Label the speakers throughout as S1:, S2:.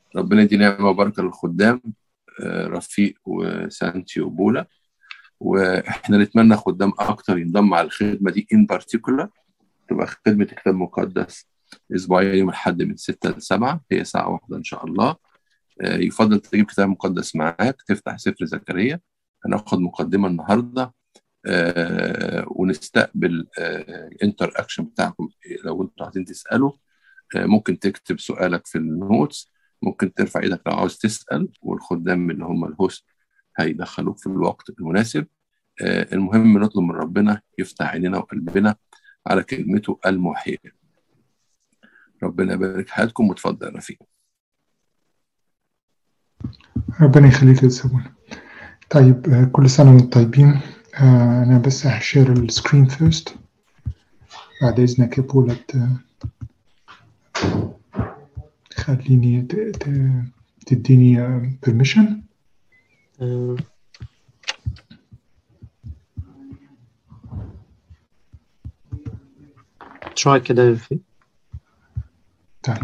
S1: ربنا يدي نعمة وبركة للخدام آه، رفيق وسانتي وبولا واحنا نتمنى خدام اكتر ينضم على الخدمه دي ان بارتيكولار تبقى خدمه الكتاب المقدس اسبوعيا يوم الاحد من 6 ل 7 هي ساعه واحده ان شاء الله آه، يفضل تجيب كتاب مقدس معاك تفتح سفر زكريا هناخد مقدمه النهارده آه، ونستقبل الانتر اكشن بتاعكم لو انتوا عايزين تسالوا آه، ممكن تكتب سؤالك في النوتس ممكن ترفع ايدك لو عاوز تسال والخدام اللي هم الهوست هيدخلوك في الوقت المناسب آه، المهم نطلب من ربنا يفتح عينينا وقلبنا على كلمته المحييه ربنا يبارك حياتكم وتفضل يا رفيق
S2: ربنا يخليك يا سابونا طيب آه، كل سنة وانتم طيبين آه، أنا بس هشير السكرين فيرست بعد إذنك يا بولا ت- خليني ت- ت- تديني بيرميشن
S3: آه، شوية كده يا رفيق
S2: طيب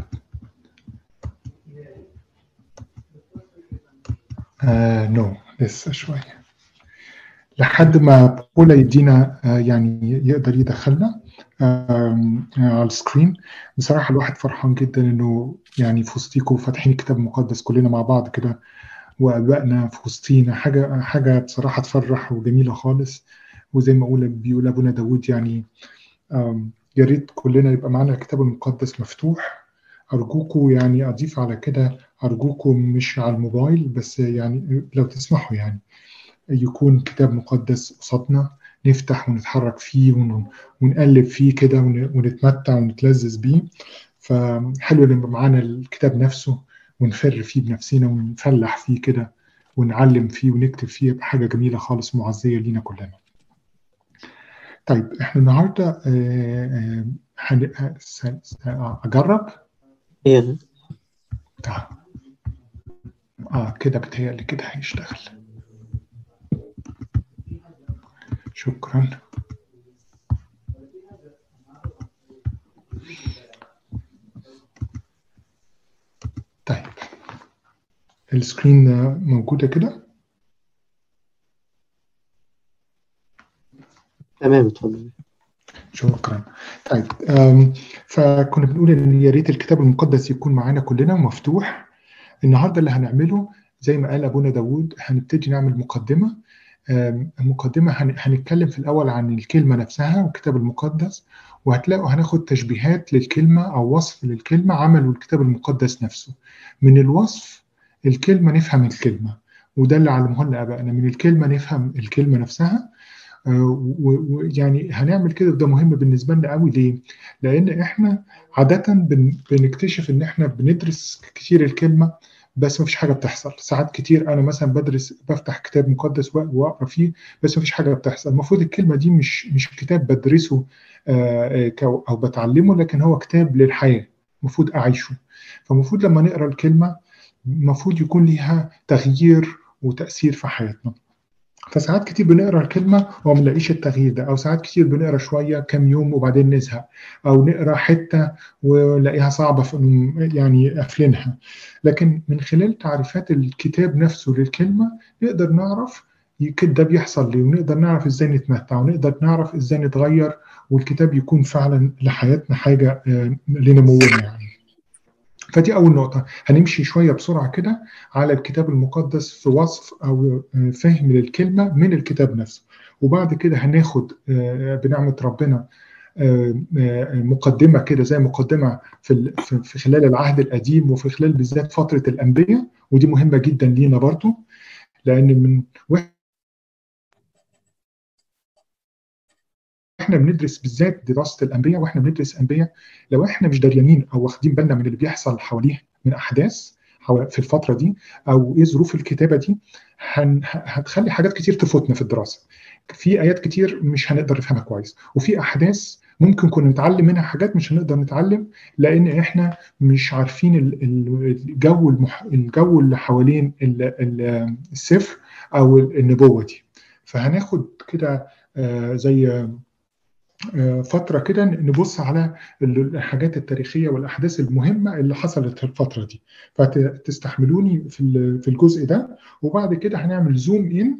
S2: آه نو لسه شوية لحد ما بولا يدينا آه يعني يقدر يدخلنا آم، آه على السكرين بصراحة الواحد فرحان جدا انه يعني في وسطيكم فاتحين الكتاب المقدس كلنا مع بعض كده وابائنا في وسطينا حاجة حاجة بصراحة تفرح وجميلة خالص وزي ما اقول بيقول ابونا داود يعني آم، يا ريت كلنا يبقى معانا الكتاب المقدس مفتوح أرجوكوا يعني أضيف على كده أرجوكوا مش على الموبايل بس يعني لو تسمحوا يعني يكون كتاب مقدس قصادنا نفتح ونتحرك فيه ون- ونقلب فيه كده ون- ونتمتع ونتلذذ بيه فحلو لما معانا الكتاب نفسه ونفر فيه بنفسنا ونفلح فيه كده ونعلم فيه ونكتب فيه يبقى حاجة جميلة خالص معزية لينا كلنا طيب احنا النهارده آه، آه، هن- ه- س- س- اجرب
S3: هي
S2: تعال اه كده بتهيألي كده هيشتغل شكرا طيب السكرين آه، موجودة كده
S3: تمام اتفضل
S2: شكرا طيب أم، فكنا بنقول ان يا ريت الكتاب المقدس يكون معانا كلنا مفتوح النهارده اللي هنعمله زي ما قال ابونا داوود هنبتدي نعمل مقدمه أم، مقدمه هن- هنتكلم في الاول عن الكلمه نفسها والكتاب المقدس وهتلاقوا هناخد تشبيهات للكلمه او وصف للكلمه عمله الكتاب المقدس نفسه من الوصف الكلمه نفهم الكلمه وده اللي علمه لنا ابائنا من الكلمه نفهم الكلمه نفسها ويعني هنعمل كده وده مهم بالنسبه لنا قوي ليه؟ لان احنا عاده بن بنكتشف ان احنا بندرس كتير الكلمه بس مفيش حاجه بتحصل ساعات كتير انا مثلا بدرس بفتح كتاب مقدس و- واقرا فيه بس مفيش حاجه بتحصل المفروض الكلمه دي مش مش كتاب بدرسه آه، آه، كو- او بتعلمه لكن هو كتاب للحياه المفروض اعيشه فالمفروض لما نقرا الكلمه المفروض يكون ليها تغيير وتاثير في حياتنا فساعات كتير بنقرا الكلمه وما بنلاقيش التغيير ده او ساعات كتير بنقرا شويه كام يوم وبعدين نزهق او نقرا حته ونلاقيها صعبه في إنه يعني قافلينها لكن من خلال تعريفات الكتاب نفسه للكلمه نقدر نعرف كده ده بيحصل ليه ونقدر نعرف ازاي نتمتع ونقدر نعرف ازاي نتغير والكتاب يكون فعلا لحياتنا حاجه آه، لنمونا يعني فدي أول نقطة هنمشي شوية بسرعة كده على الكتاب المقدس في وصف أو آه، فهم للكلمة من الكتاب نفسه وبعد كده هناخد آه، بنعمة ربنا آه، آه، مقدمة كده زي مقدمة في ال- في في خلال العهد القديم وفي خلال بالذات فترة الأنبياء ودي مهمة جدا لينا برضو لأن من احنا بندرس بالذات دراسه الانبياء واحنا بندرس انبياء لو احنا مش دريانين او واخدين بالنا من اللي بيحصل حواليه من احداث حوا- في الفتره دي او ايه ظروف الكتابه دي هن هتخلي حاجات كتير تفوتنا في الدراسه في ايات كتير مش هنقدر نفهمها كويس وفي احداث ممكن كنا نتعلم منها حاجات مش هنقدر نتعلم لان احنا مش عارفين ال- ال- الجو المح... الجو اللي حوالين ال- ال- السفر او النبوه دي فهناخد كده آه، زي فتره كده نبص على الحاجات التاريخيه والاحداث المهمه اللي حصلت في الفتره دي فتستحملوني في في الجزء ده وبعد كده هنعمل زوم ان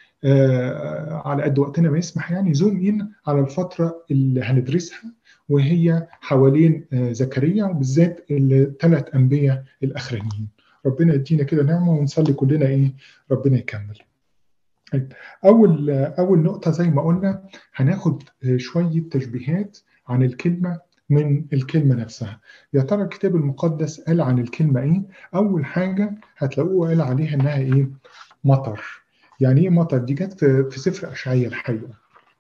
S2: على قد وقتنا ما يسمح يعني زوم ان على الفتره اللي هندرسها وهي حوالين زكريا وبالذات الثلاث انبياء الاخرانيين ربنا يدينا كده نعمه ونصلي كلنا ايه ربنا يكمل اول اول نقطه زي ما قلنا هناخد شويه تشبيهات عن الكلمه من الكلمه نفسها يا ترى الكتاب المقدس قال عن الكلمه ايه اول حاجه هتلاقوه قال عليها انها ايه مطر يعني ايه مطر دي جت في, في سفر اشعياء الحقيقه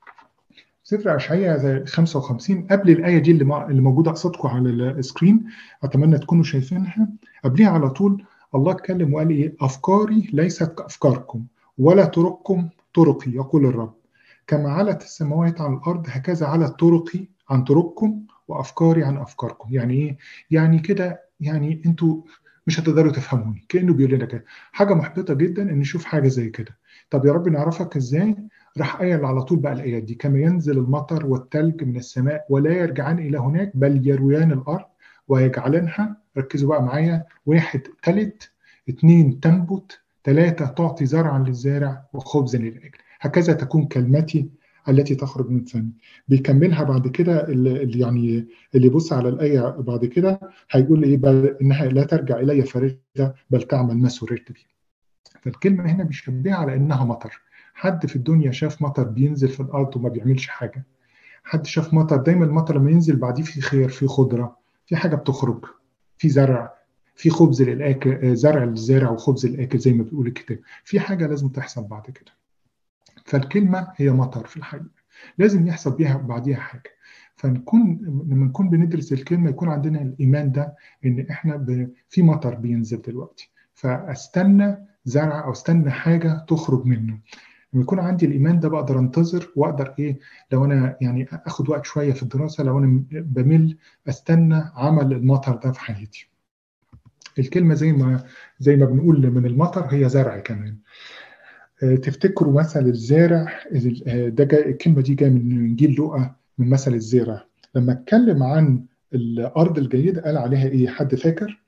S2: سفر اشعياء 55 قبل الايه دي اللي, اللي موجوده قصادكم على السكرين اتمنى تكونوا شايفينها قبلها على طول الله اتكلم وقال ايه افكاري ليست كافكاركم ولا طرقكم طرقي يقول الرب كما علت السماوات عن الارض هكذا علت طرقي عن طرقكم وافكاري عن افكاركم يعني ايه يعني كده يعني انتوا مش هتقدروا تفهموني كانه بيقول لنا كده حاجه محبطه جدا ان نشوف حاجه زي كده طب يا رب نعرفك ازاي راح قايل على طول بقى الايات دي كما ينزل المطر والثلج من السماء ولا يرجعان الى هناك بل يرويان الارض ويجعلنها ركزوا بقى معايا واحد تلد اثنين تنبت ثلاثة تعطي زرعا للزارع وخبزا للأكل هكذا تكون كلمتي التي تخرج من فمي بيكملها بعد كده اللي يعني اللي يبص على الآية بعد كده هيقول إيه بل إنها لا ترجع إلي فارغة بل تعمل ما سررت به فالكلمة هنا بيشبهها على إنها مطر حد في الدنيا شاف مطر بينزل في الأرض وما بيعملش حاجة حد شاف مطر دايما المطر لما ينزل بعديه في خير في خضرة في حاجة بتخرج في زرع في خبز للاكل زرع للزارع وخبز للاكل زي ما بيقول الكتاب في حاجه لازم تحصل بعد كده فالكلمه هي مطر في الحقيقه لازم يحصل بيها بعديها حاجه فنكون لما نكون بندرس الكلمه يكون عندنا الايمان ده ان احنا ب... في مطر بينزل دلوقتي فاستنى زرع او استنى حاجه تخرج منه لما يكون عندي الايمان ده بقدر انتظر واقدر ايه لو انا يعني اخد وقت شويه في الدراسه لو انا بمل استنى عمل المطر ده في حياتي الكلمه زي ما زي ما بنقول من المطر هي زرع كمان تفتكروا مثل الزارع ده جاي الكلمه دي جايه من انجيل لوقا من مثل الزارع لما اتكلم عن الارض الجيده قال عليها ايه حد فاكر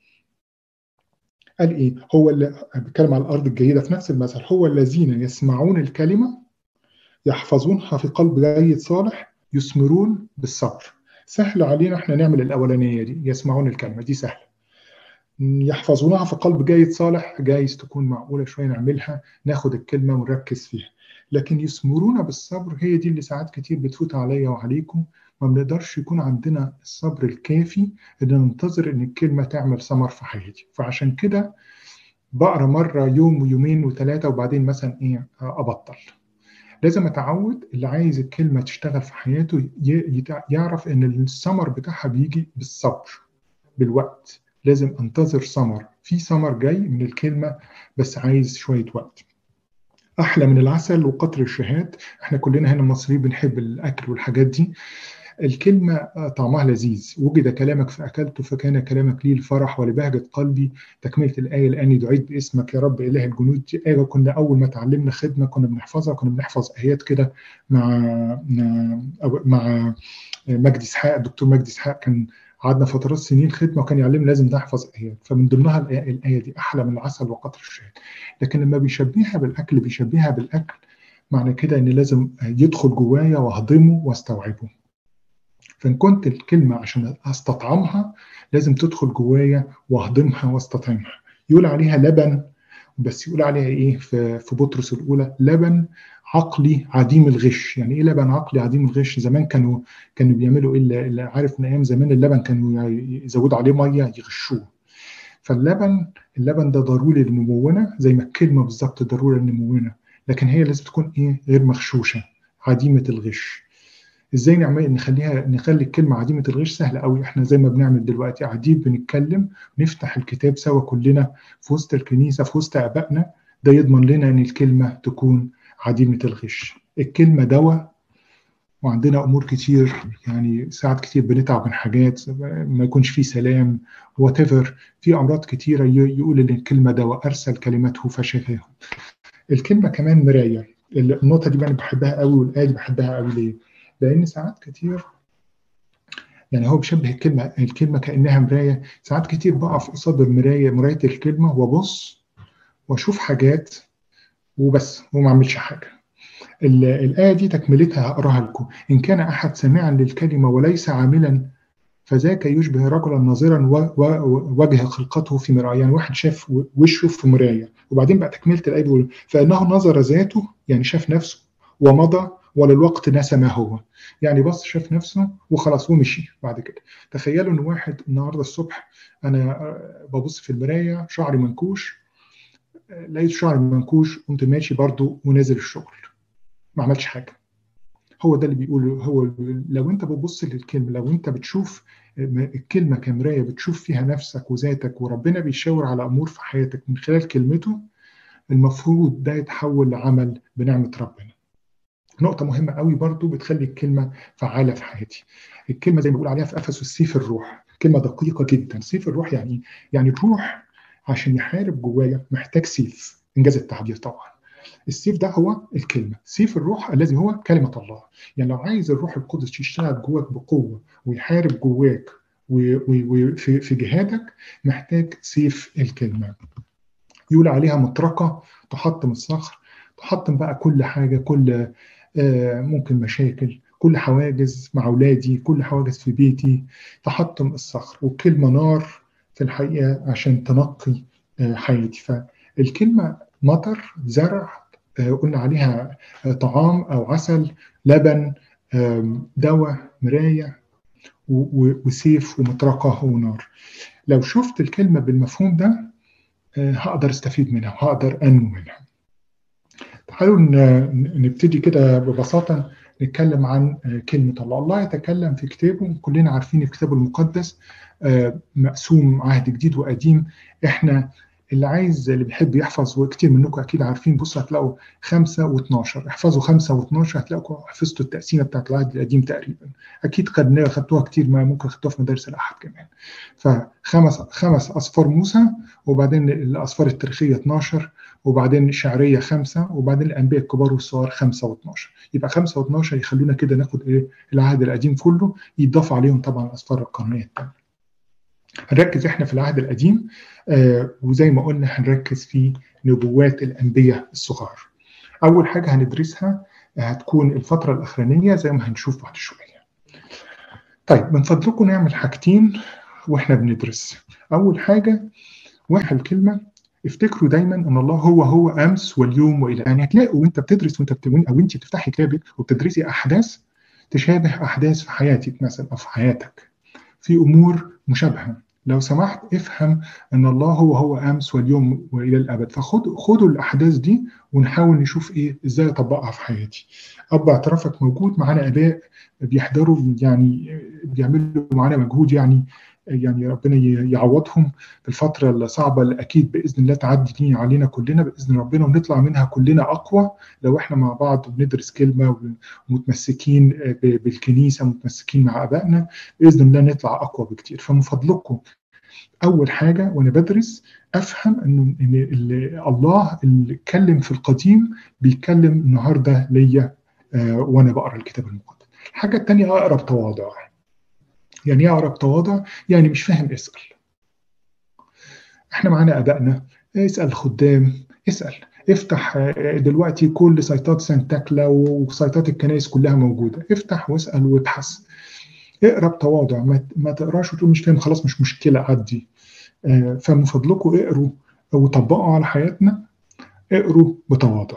S2: قال ايه هو اللي بيتكلم على الارض الجيده في نفس المثل هو الذين يسمعون الكلمه يحفظونها في قلب جيد صالح يثمرون بالصبر سهل علينا احنا نعمل الاولانيه دي يسمعون الكلمه دي سهله يحفظونها في قلب جيد صالح جايز تكون معقولة شوية نعملها ناخد الكلمة ونركز فيها لكن يثمرون بالصبر هي دي اللي ساعات كتير بتفوت عليا وعليكم ما بنقدرش يكون عندنا الصبر الكافي ان ننتظر ان الكلمة تعمل ثمر في حياتي فعشان كده بقرا مرة يوم ويومين وثلاثة وبعدين مثلا ايه ابطل لازم اتعود اللي عايز الكلمة تشتغل في حياته يعرف ان الثمر بتاعها بيجي بالصبر بالوقت لازم انتظر ثمر في ثمر جاي من الكلمه بس عايز شويه وقت احلى من العسل وقطر الشهاد احنا كلنا هنا مصريين بنحب الاكل والحاجات دي الكلمة طعمها لذيذ وجد كلامك فأكلته فكان كلامك لي الفرح ولبهجة قلبي تكملة الآية لأني دعيت باسمك يا رب إله الجنود دي آية كنا أول ما تعلمنا خدمة كنا بنحفظها كنا بنحفظ آيات كده مع مع مجدي إسحاق الدكتور مجدي إسحاق كان قعدنا فترات سنين خدمه وكان يعلمنا لازم نحفظ ايات فمن ضمنها الآية, الايه دي احلى من العسل وقطر الشهاد لكن لما بيشبهها بالاكل بيشبهها بالاكل معنى كده ان لازم يدخل جوايا واهضمه واستوعبه فان كنت الكلمه عشان استطعمها لازم تدخل جوايا واهضمها واستطعمها يقول عليها لبن بس يقول عليها ايه في في بطرس الاولى لبن عقلي عديم الغش يعني ايه لبن عقلي عديم الغش زمان كانوا كانوا بيعملوا ايه اللي عارف من ايام زمان اللبن كانوا يزودوا عليه ميه يغشوه فاللبن اللبن ده ضروري للنمونه زي ما الكلمه بالظبط ضروري للنمونه لكن هي لازم تكون ايه غير مغشوشه عديمه الغش ازاي نعمل نخليها نخلي الكلمه عديمه الغش سهله قوي احنا زي ما بنعمل دلوقتي قاعدين بنتكلم نفتح الكتاب سوا كلنا في وسط الكنيسه في وسط ابائنا ده يضمن لنا ان الكلمه تكون عديمه الغش الكلمه دواء وعندنا امور كتير يعني ساعات كتير بنتعب من حاجات ما يكونش فيه سلام وات في امراض كتيره يقول ان الكلمه دواء ارسل كلمته فشفاهم الكلمه كمان مرايه النقطه دي انا بحبها قوي والايه دي بحبها قوي ليه لان ساعات كتير يعني هو بيشبه الكلمه الكلمه كانها مرايه ساعات كتير بقف قصاد المرايه مرايه الكلمه وابص واشوف حاجات وبس وما اعملش حاجه الآية دي تكملتها هقراها لكم إن كان أحد سامعا للكلمة وليس عاملا فذاك يشبه رجلا ناظرا وجه خلقته في مراية يعني واحد شاف وشه في مراية وبعدين بقى تكملة الآية بيقول فإنه نظر ذاته يعني شاف نفسه ومضى وللوقت نسى ما هو يعني بص شاف نفسه وخلاص ومشي بعد كده تخيلوا ان واحد النهارده الصبح انا ببص في المرايه شعري منكوش لقيت شعري منكوش قمت ماشي برضو ونازل الشغل ما عملش حاجه هو ده اللي بيقوله هو لو انت بتبص للكلمه لو انت بتشوف الكلمه كمرايه بتشوف فيها نفسك وذاتك وربنا بيشاور على امور في حياتك من خلال كلمته المفروض ده يتحول لعمل بنعمه ربنا نقطة مهمة قوي برضو بتخلي الكلمة فعالة في حياتي. الكلمة زي ما بيقول عليها في أفسس سيف الروح، كلمة دقيقة جدا، سيف الروح يعني يعني الروح عشان يحارب جوايا محتاج سيف، إنجاز التعبير طبعا. السيف ده هو الكلمة سيف الروح الذي هو كلمة الله يعني لو عايز الروح القدس يشتغل جواك بقوة ويحارب جواك وفي في جهادك محتاج سيف الكلمة يقول عليها مطرقة تحطم الصخر تحطم بقى كل حاجة كل آه ممكن مشاكل كل حواجز مع أولادي كل حواجز في بيتي تحطم الصخر والكلمة نار في الحقيقة عشان تنقي آه حياتي فالكلمة مطر زرع قلنا عليها طعام او عسل لبن دواء مرايه وسيف ومطرقه ونار لو شفت الكلمه بالمفهوم ده هقدر استفيد منها وهقدر انمو منها تعالوا نبتدي كده ببساطه نتكلم عن كلمه الله الله يتكلم في كتابه كلنا عارفين الكتاب المقدس مقسوم عهد جديد وقديم احنا اللي عايز اللي بيحب يحفظ وكتير منكم اكيد عارفين بصوا هتلاقوا 5 و12 احفظوا 5 و12 هتلاقوا حفظتوا التقسيمه بتاعت العهد القديم تقريبا اكيد خدناها خدتوها كتير ما ممكن خدتوها في مدارس الاحد كمان فخمس خمس اصفار موسى وبعدين الاصفار التاريخيه 12 وبعدين الشعريه 5 وبعدين الانبياء الكبار والصغار 5 و12 يبقى 5 و12 يخلونا كده ناخد ايه العهد القديم كله يضاف عليهم طبعا الاصفار القانونيه الثانيه هنركز احنا في العهد القديم آه وزي ما قلنا هنركز في نبوات الانبياء الصغار. اول حاجه هندرسها هتكون الفتره الاخرانيه زي ما هنشوف بعد شويه. طيب من فضلكم نعمل حاجتين واحنا بندرس. اول حاجه واحد الكلمه افتكروا دايما ان الله هو هو امس واليوم والى يعني هتلاقوا وانت بتدرس وانت بتقول او انت بتفتحي كتابك وبتدرسي احداث تشابه احداث في حياتك مثلا او في حياتك. في امور مشابهه لو سمحت افهم ان الله هو هو امس واليوم والى الابد فخد خدوا الاحداث دي ونحاول نشوف ايه ازاي اطبقها في حياتي اب اعترافك موجود معانا اباء بيحضروا يعني بيعملوا معانا مجهود يعني يعني ربنا يعوضهم في الفترة الصعبة اللي أكيد بإذن الله تعدي دي علينا كلنا بإذن ربنا ونطلع منها كلنا أقوى لو إحنا مع بعض بندرس كلمة ومتمسكين بالكنيسة متمسكين مع أبائنا بإذن الله نطلع أقوى بكتير فمن فضلكم أول حاجة وأنا بدرس أفهم إن إن الله اللي اتكلم في القديم بيتكلم النهاردة ليا وأنا بقرأ الكتاب المقدس. الحاجة الثانية أقرأ بتواضع. يعني ايه اقرا بتواضع؟ يعني مش فاهم اسال. احنا معانا ابائنا اسال الخدام اسال افتح دلوقتي كل سيطات سانتاكلا وسيطات الكنائس كلها موجوده افتح واسال وابحث اقرا بتواضع ما تقراش وتقول مش فاهم خلاص مش مشكله عدي فمن فضلكم اقروا وطبقوا على حياتنا اقروا بتواضع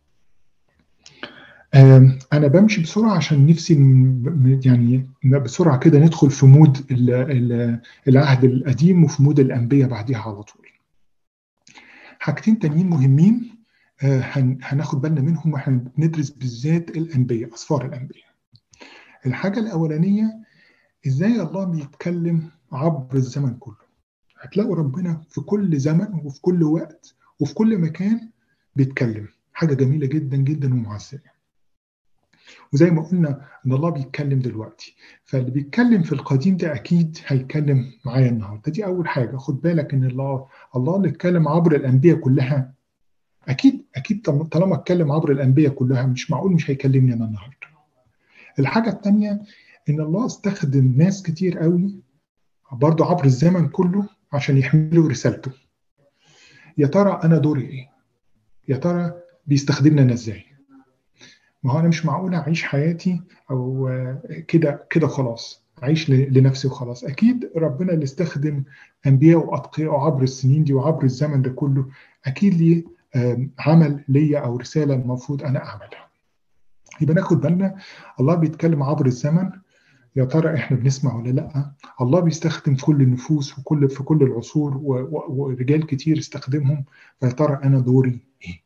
S2: انا بمشي بسرعه عشان نفسي يعني بسرعه كده ندخل في مود العهد القديم وفي مود الانبياء بعديها على طول حاجتين تانيين مهمين هناخد بالنا منهم واحنا بندرس بالذات الانبياء اسفار الانبياء الحاجه الاولانيه ازاي الله بيتكلم عبر الزمن كله هتلاقوا ربنا في كل زمن وفي كل وقت وفي كل مكان بيتكلم حاجه جميله جدا جدا ومعزيه وزي ما قلنا ان الله بيتكلم دلوقتي فاللي بيتكلم في القديم ده اكيد هيتكلم معايا النهارده دي اول حاجه خد بالك ان الله الله اللي اتكلم عبر الانبياء كلها اكيد اكيد طالما اتكلم عبر الانبياء كلها مش معقول مش هيكلمني انا النهارده الحاجه الثانيه ان الله استخدم ناس كتير قوي برضه عبر الزمن كله عشان يحملوا رسالته يا ترى انا دوري ايه يا ترى بيستخدمنا انا ازاي ما هو انا مش معقول اعيش حياتي او كده كده خلاص اعيش لنفسي وخلاص اكيد ربنا اللي استخدم انبياء واتقياء عبر السنين دي وعبر الزمن ده كله اكيد ليه عمل ليا او رساله المفروض انا اعملها يبقى ناخد بالنا الله بيتكلم عبر الزمن يا ترى احنا بنسمع ولا لا الله بيستخدم كل النفوس وكل في كل العصور ورجال كتير استخدمهم فيا ترى انا دوري ايه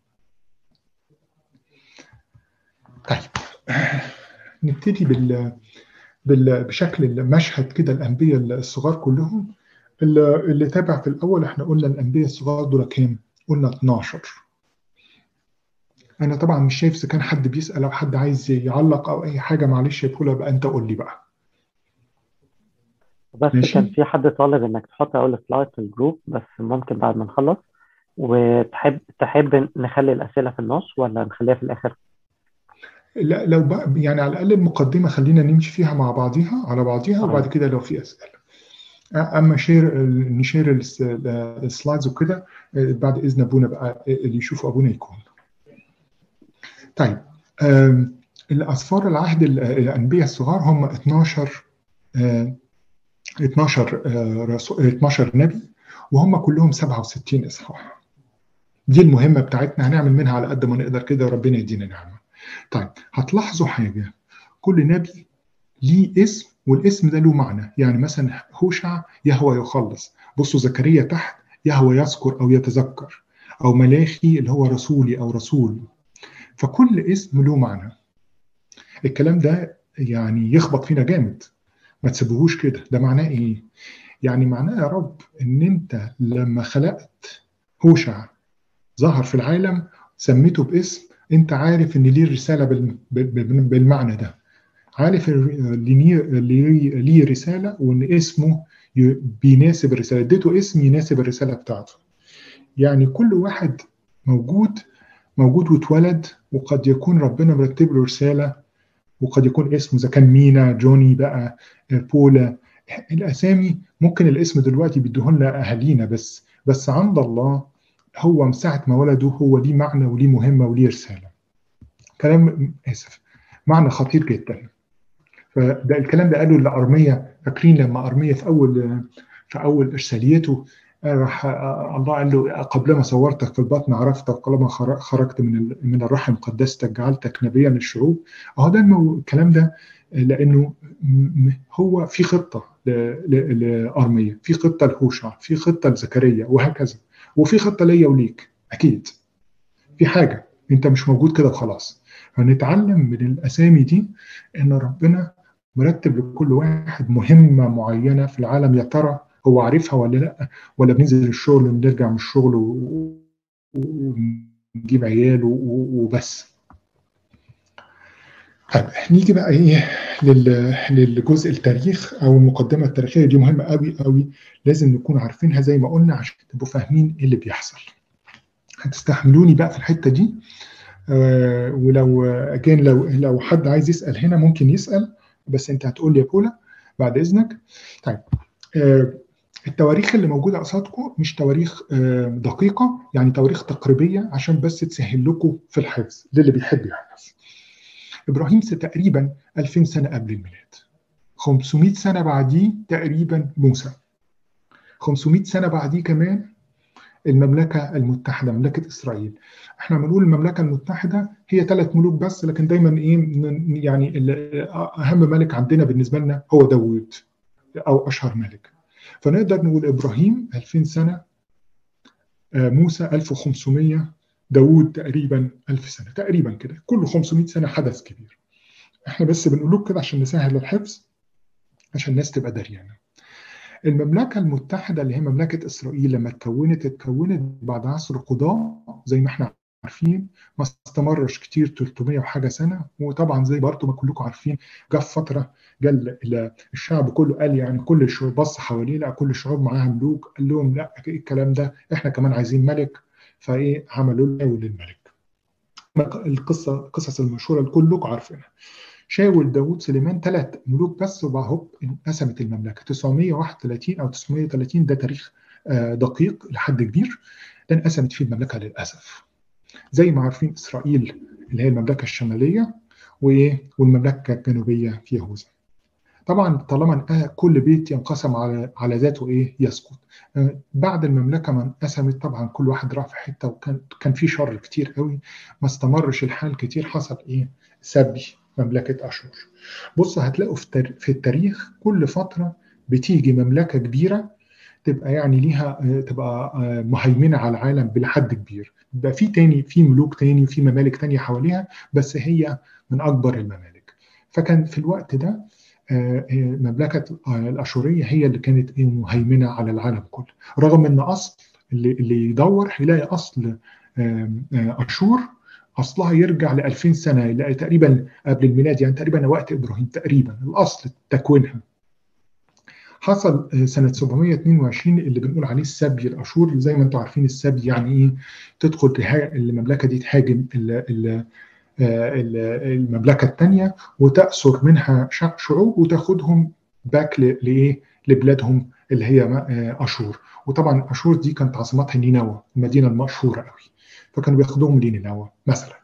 S2: طيب نبتدي بال بشكل المشهد كده الانبياء الصغار كلهم اللي تابع في الاول احنا قلنا الانبياء الصغار دول كام؟ قلنا 12 انا طبعا مش شايف اذا كان حد بيسال او حد عايز يعلق او اي حاجه معلش يا بولا بقى انت قول لي بقى
S3: بس
S2: ماشي.
S3: كان في حد طالب انك تحط اول سلايد في الجروب بس ممكن بعد ما نخلص وتحب تحب نخلي الاسئله في النص ولا نخليها في الاخر؟
S2: لا لو بقى يعني على الاقل المقدمه خلينا نمشي فيها مع بعضيها على بعضيها
S3: تمام.
S2: وبعد كده لو في اسئله اما شير نشير الس- السلايدز وكده بعد اذن ابونا بقى اللي يشوف ابونا يكون طيب آم، الاصفار العهد ال- الانبياء الصغار هم 12 آه، 12 آه، رسول 12 نبي وهم كلهم 67 اصحاح دي المهمه بتاعتنا هنعمل منها على قد ما نقدر كده وربنا يدينا نعمه طيب هتلاحظوا حاجه كل نبي ليه اسم والاسم ده له معنى يعني مثلا هوشع يهوى يخلص بصوا زكريا تحت يهوى يذكر او يتذكر او ملاخي اللي هو رسولي او رسول فكل اسم له معنى الكلام ده يعني يخبط فينا جامد ما تسيبوهوش كده ده معناه ايه يعني معناه يا رب ان انت لما خلقت هوشع ظهر في العالم سميته باسم انت عارف ان ليه رساله بال- بال- بالمعنى ده عارف اللي ليه- اللي ليه رساله وان اسمه ي- بيناسب الرساله اديته اسم يناسب الرساله بتاعته يعني كل واحد موجود موجود واتولد وقد يكون ربنا مرتب له رساله وقد يكون اسمه اذا كان مينا جوني بقى بولا الاسامي ممكن الاسم دلوقتي بيديهولنا اهالينا بس بس عند الله هو من ساعه ما ولده هو ليه معنى وليه مهمه وليه رساله كلام اسف معنى خطير جدا فده الكلام ده قاله لارميه فاكرين لما ارميه في اول في اول ارساليته راح الله قال له قبل ما صورتك في البطن عرفتك قبل خرجت من من الرحم قدستك جعلتك نبيا للشعوب اهو ده المو... الكلام ده لانه هو في خطه لارميه في خطه لهوشع في خطه لزكريا وهكذا وفي خطه ليا وليك اكيد في حاجه انت مش موجود كده وخلاص فنتعلم من الاسامي دي ان ربنا مرتب لكل واحد مهمه معينه في العالم يا ترى هو عارفها ولا لا ولا بننزل الشغل ونرجع من الشغل ونجيب عيال وبس طيب نيجي بقى ايه للجزء التاريخ او المقدمه التاريخيه دي مهمه قوي قوي لازم نكون عارفينها زي ما قلنا عشان تبقوا فاهمين ايه اللي بيحصل هتستحملوني بقى في الحته دي آه ولو اجين لو لو حد عايز يسال هنا ممكن يسال بس انت هتقول لي يا بولا بعد اذنك طيب آه التواريخ اللي موجوده قصادكم مش تواريخ آه دقيقه يعني تواريخ تقريبيه عشان بس تسهل لكم في الحفظ للي بيحب يحفظ ابراهيم تقريبا 2000 سنه قبل الميلاد 500 سنه بعديه تقريبا موسى 500 سنه بعديه كمان المملكه المتحده مملكه اسرائيل احنا بنقول المملكه المتحده هي ثلاث ملوك بس لكن دايما ايه يعني اهم ملك عندنا بالنسبه لنا هو داوود او اشهر ملك فنقدر نقول ابراهيم 2000 سنه موسى 1500 داوود تقريبا 1000 سنه تقريبا كده كل 500 سنه حدث كبير احنا بس بنقول كده عشان نسهل الحفظ عشان الناس تبقى دريانه المملكة المتحدة اللي هي مملكة إسرائيل لما اتكونت اتكونت بعد عصر قضاء زي ما احنا عارفين ما استمرش كتير 300 وحاجة سنة وطبعا زي برضه ما كلكم عارفين جه في فترة جه الشعب كله قال يعني كل الشعوب بص حواليه لقى كل الشعوب معاها ملوك قال لهم لا الكلام ده احنا كمان عايزين ملك فايه عملوا له للملك القصة القصص المشهورة اللي كلكم عارفينها شاول داوود سليمان ثلاث ملوك بس وهوب انقسمت المملكه 931 او 930 ده تاريخ دقيق لحد كبير ده انقسمت فيه المملكه للاسف زي ما عارفين اسرائيل اللي هي المملكه الشماليه والمملكه الجنوبيه في يهوذا طبعا طالما كل بيت ينقسم على على ذاته ايه يسقط بعد المملكه ما انقسمت طبعا كل واحد راح في حته وكان كان في شر كتير قوي ما استمرش الحال كتير حصل ايه سبي مملكه اشور بص هتلاقوا في التاريخ كل فتره بتيجي مملكه كبيره تبقى يعني ليها تبقى مهيمنه على العالم بلحد كبير يبقى في تاني في ملوك تاني وفي ممالك تانية حواليها بس هي من اكبر الممالك فكان في الوقت ده مملكه الاشوريه هي اللي كانت مهيمنه على العالم كله رغم ان اصل اللي, اللي يدور هيلاقي اصل اشور اصلها يرجع ل 2000 سنه يلاقي تقريبا قبل الميلاد يعني تقريبا وقت ابراهيم تقريبا الاصل تكوينها حصل سنة 722 اللي بنقول عليه السبي الأشور زي ما انتم عارفين السبي يعني إيه تدخل المملكة دي تهاجم المملكة الثانية وتأسر منها شعوب وتاخدهم باك لإيه لبلادهم اللي هي أشور وطبعا أشور دي كانت عاصمتها نينوى المدينة المشهورة قوي فكانوا بياخدوهم لنينوى مثلا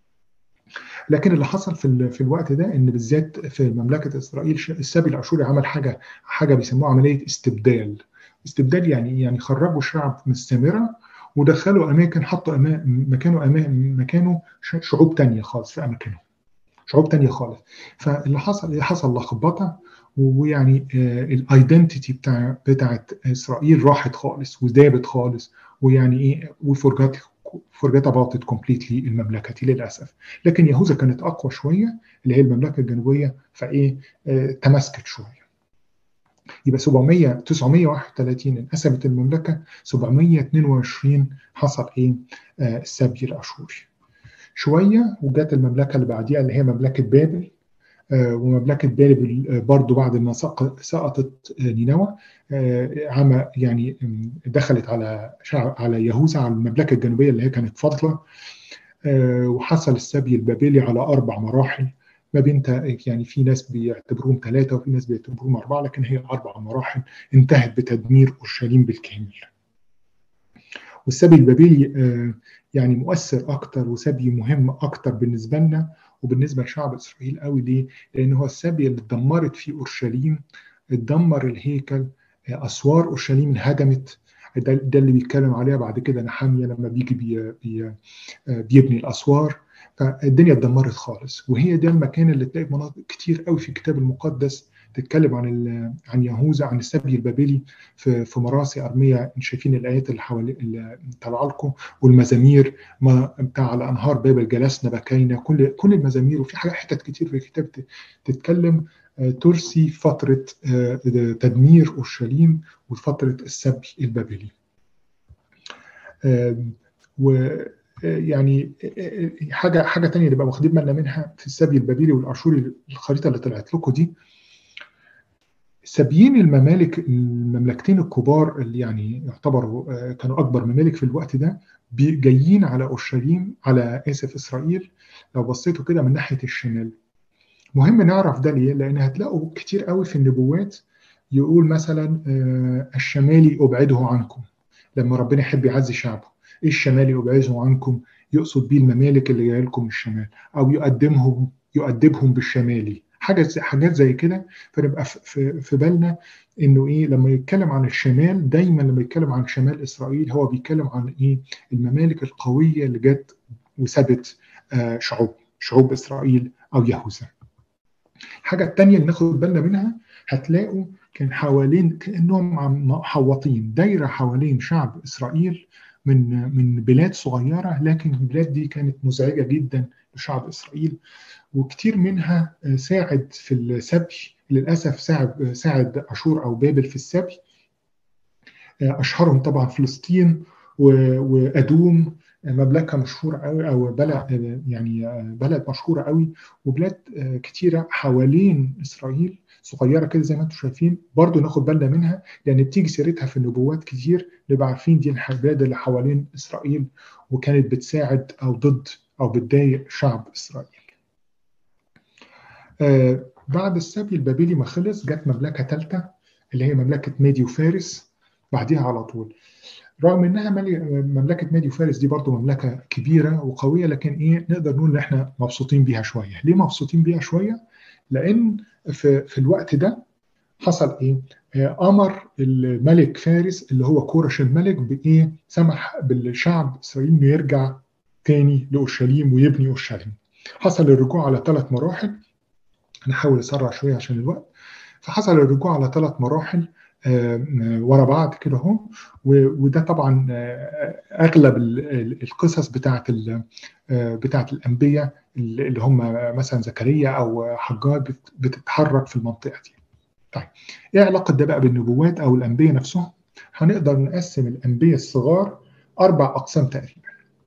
S2: لكن اللي حصل في في الوقت ده ان بالذات في مملكه اسرائيل السبي الاشوري عمل حاجه حاجه بيسموها عمليه استبدال استبدال يعني يعني خرجوا شعب من السامره ودخلوا اماكن حطوا أمام مكانه أمام مكانه شعوب تانية خالص في اماكنهم شعوب تانية خالص فاللي حصل اللي حصل لخبطه ويعني الايدنتيتي بتاع بتاعت اسرائيل راحت خالص وذابت خالص ويعني ايه وفرجت forget about it completely المملكة دي للأسف لكن يهوذا كانت أقوى شوية اللي هي المملكة الجنوبية فإيه آه تمسكت شوية يبقى 700 931 انقسمت المملكة 722 حصل إيه آه السبي الأشوري شوية وجات المملكة اللي بعديها اللي هي مملكة بابل ومملكة بابل برضو بعد ما سقطت نينوى عم يعني دخلت على شعب على يهوذا على المملكة الجنوبية اللي هي كانت فاضلة وحصل السبي البابلي على أربع مراحل ما بين يعني في ناس بيعتبروهم ثلاثة وفي ناس بيعتبروهم أربعة لكن هي أربع مراحل انتهت بتدمير أورشليم بالكامل. والسبي البابلي يعني مؤثر أكتر وسبي مهم أكتر بالنسبة لنا وبالنسبه لشعب اسرائيل قوي ليه؟ لان هو السبي اللي اتدمرت فيه اورشليم اتدمر الهيكل اسوار اورشليم انهدمت ده, ده اللي بيتكلم عليها بعد كده نحاميه لما بيجي بي بي بيبني الاسوار فالدنيا اتدمرت خالص وهي ده المكان اللي تلاقي مناطق كتير قوي في الكتاب المقدس تتكلم عن عن يهوذا عن السبي البابلي في في مراسي ارميا شايفين الايات اللي حوالي اللي طالعه لكم والمزامير ما بتاع على انهار بابل جلسنا بكينا كل كل المزامير وفي حاجات حتت كتير في الكتاب تتكلم ترسي فتره تدمير اورشليم وفتره السبي البابلي. و يعني حاجه حاجه ثانيه نبقى واخدين بالنا منها في السبي البابلي والاشوري الخريطه اللي طلعت لكم دي سابيين الممالك المملكتين الكبار اللي يعني يعتبروا كانوا اكبر ممالك في الوقت ده جايين على اورشليم على اسف اسرائيل لو بصيتوا كده من ناحيه الشمال مهم نعرف ده ليه لان هتلاقوا كتير قوي في النبوات يقول مثلا الشمالي ابعده عنكم لما ربنا يحب يعزي شعبه ايه الشمالي ابعده عنكم يقصد بيه الممالك اللي جايه لكم من الشمال او يقدمهم يؤدبهم بالشمالي حاجه حاجات زي كده فنبقى في, في بالنا انه ايه لما يتكلم عن الشمال دايما لما يتكلم عن شمال اسرائيل هو بيتكلم عن ايه الممالك القويه اللي جت وسابت آه شعوب شعوب اسرائيل او يهوذا الحاجه الثانيه اللي ناخد بالنا منها هتلاقوا كان حوالين كانهم محوطين دايره حوالين شعب اسرائيل من من بلاد صغيره لكن البلاد دي كانت مزعجه جدا لشعب اسرائيل وكتير منها ساعد في السبي للاسف ساعد ساعد اشور او بابل في السبي اشهرهم طبعا فلسطين وادوم مملكه مشهوره قوي او بلد يعني بلد مشهوره قوي وبلاد كتيره حوالين اسرائيل صغيره كده زي ما انتم شايفين برضو ناخد بالنا منها لان بتيجي سيرتها في النبوات كتير نبقى عارفين دي البلاد اللي حوالين اسرائيل وكانت بتساعد او ضد او بتضايق شعب اسرائيل. آه بعد السبي البابلي ما خلص جت مملكه ثالثه اللي هي مملكه مادي وفارس بعديها على طول رغم انها مملكه مادي وفارس دي برضو مملكه كبيره وقويه لكن ايه نقدر نقول ان احنا مبسوطين بيها شويه ليه مبسوطين بيها شويه لان في في الوقت ده حصل ايه امر الملك فارس اللي هو كورش الملك بايه سمح بالشعب الاسرائيلي انه يرجع تاني لاورشليم ويبني اورشليم حصل الرجوع على ثلاث مراحل نحاول اسرع شويه عشان الوقت فحصل الرجوع على ثلاث مراحل ورا بعض كده اهو وده طبعا اغلب القصص بتاعت بتاعت الانبياء اللي هم مثلا زكريا او حجاج بتتحرك في المنطقه دي. طيب ايه علاقه ده بقى بالنبوات او الانبياء نفسهم؟ هنقدر نقسم الانبياء الصغار اربع اقسام تقريبا.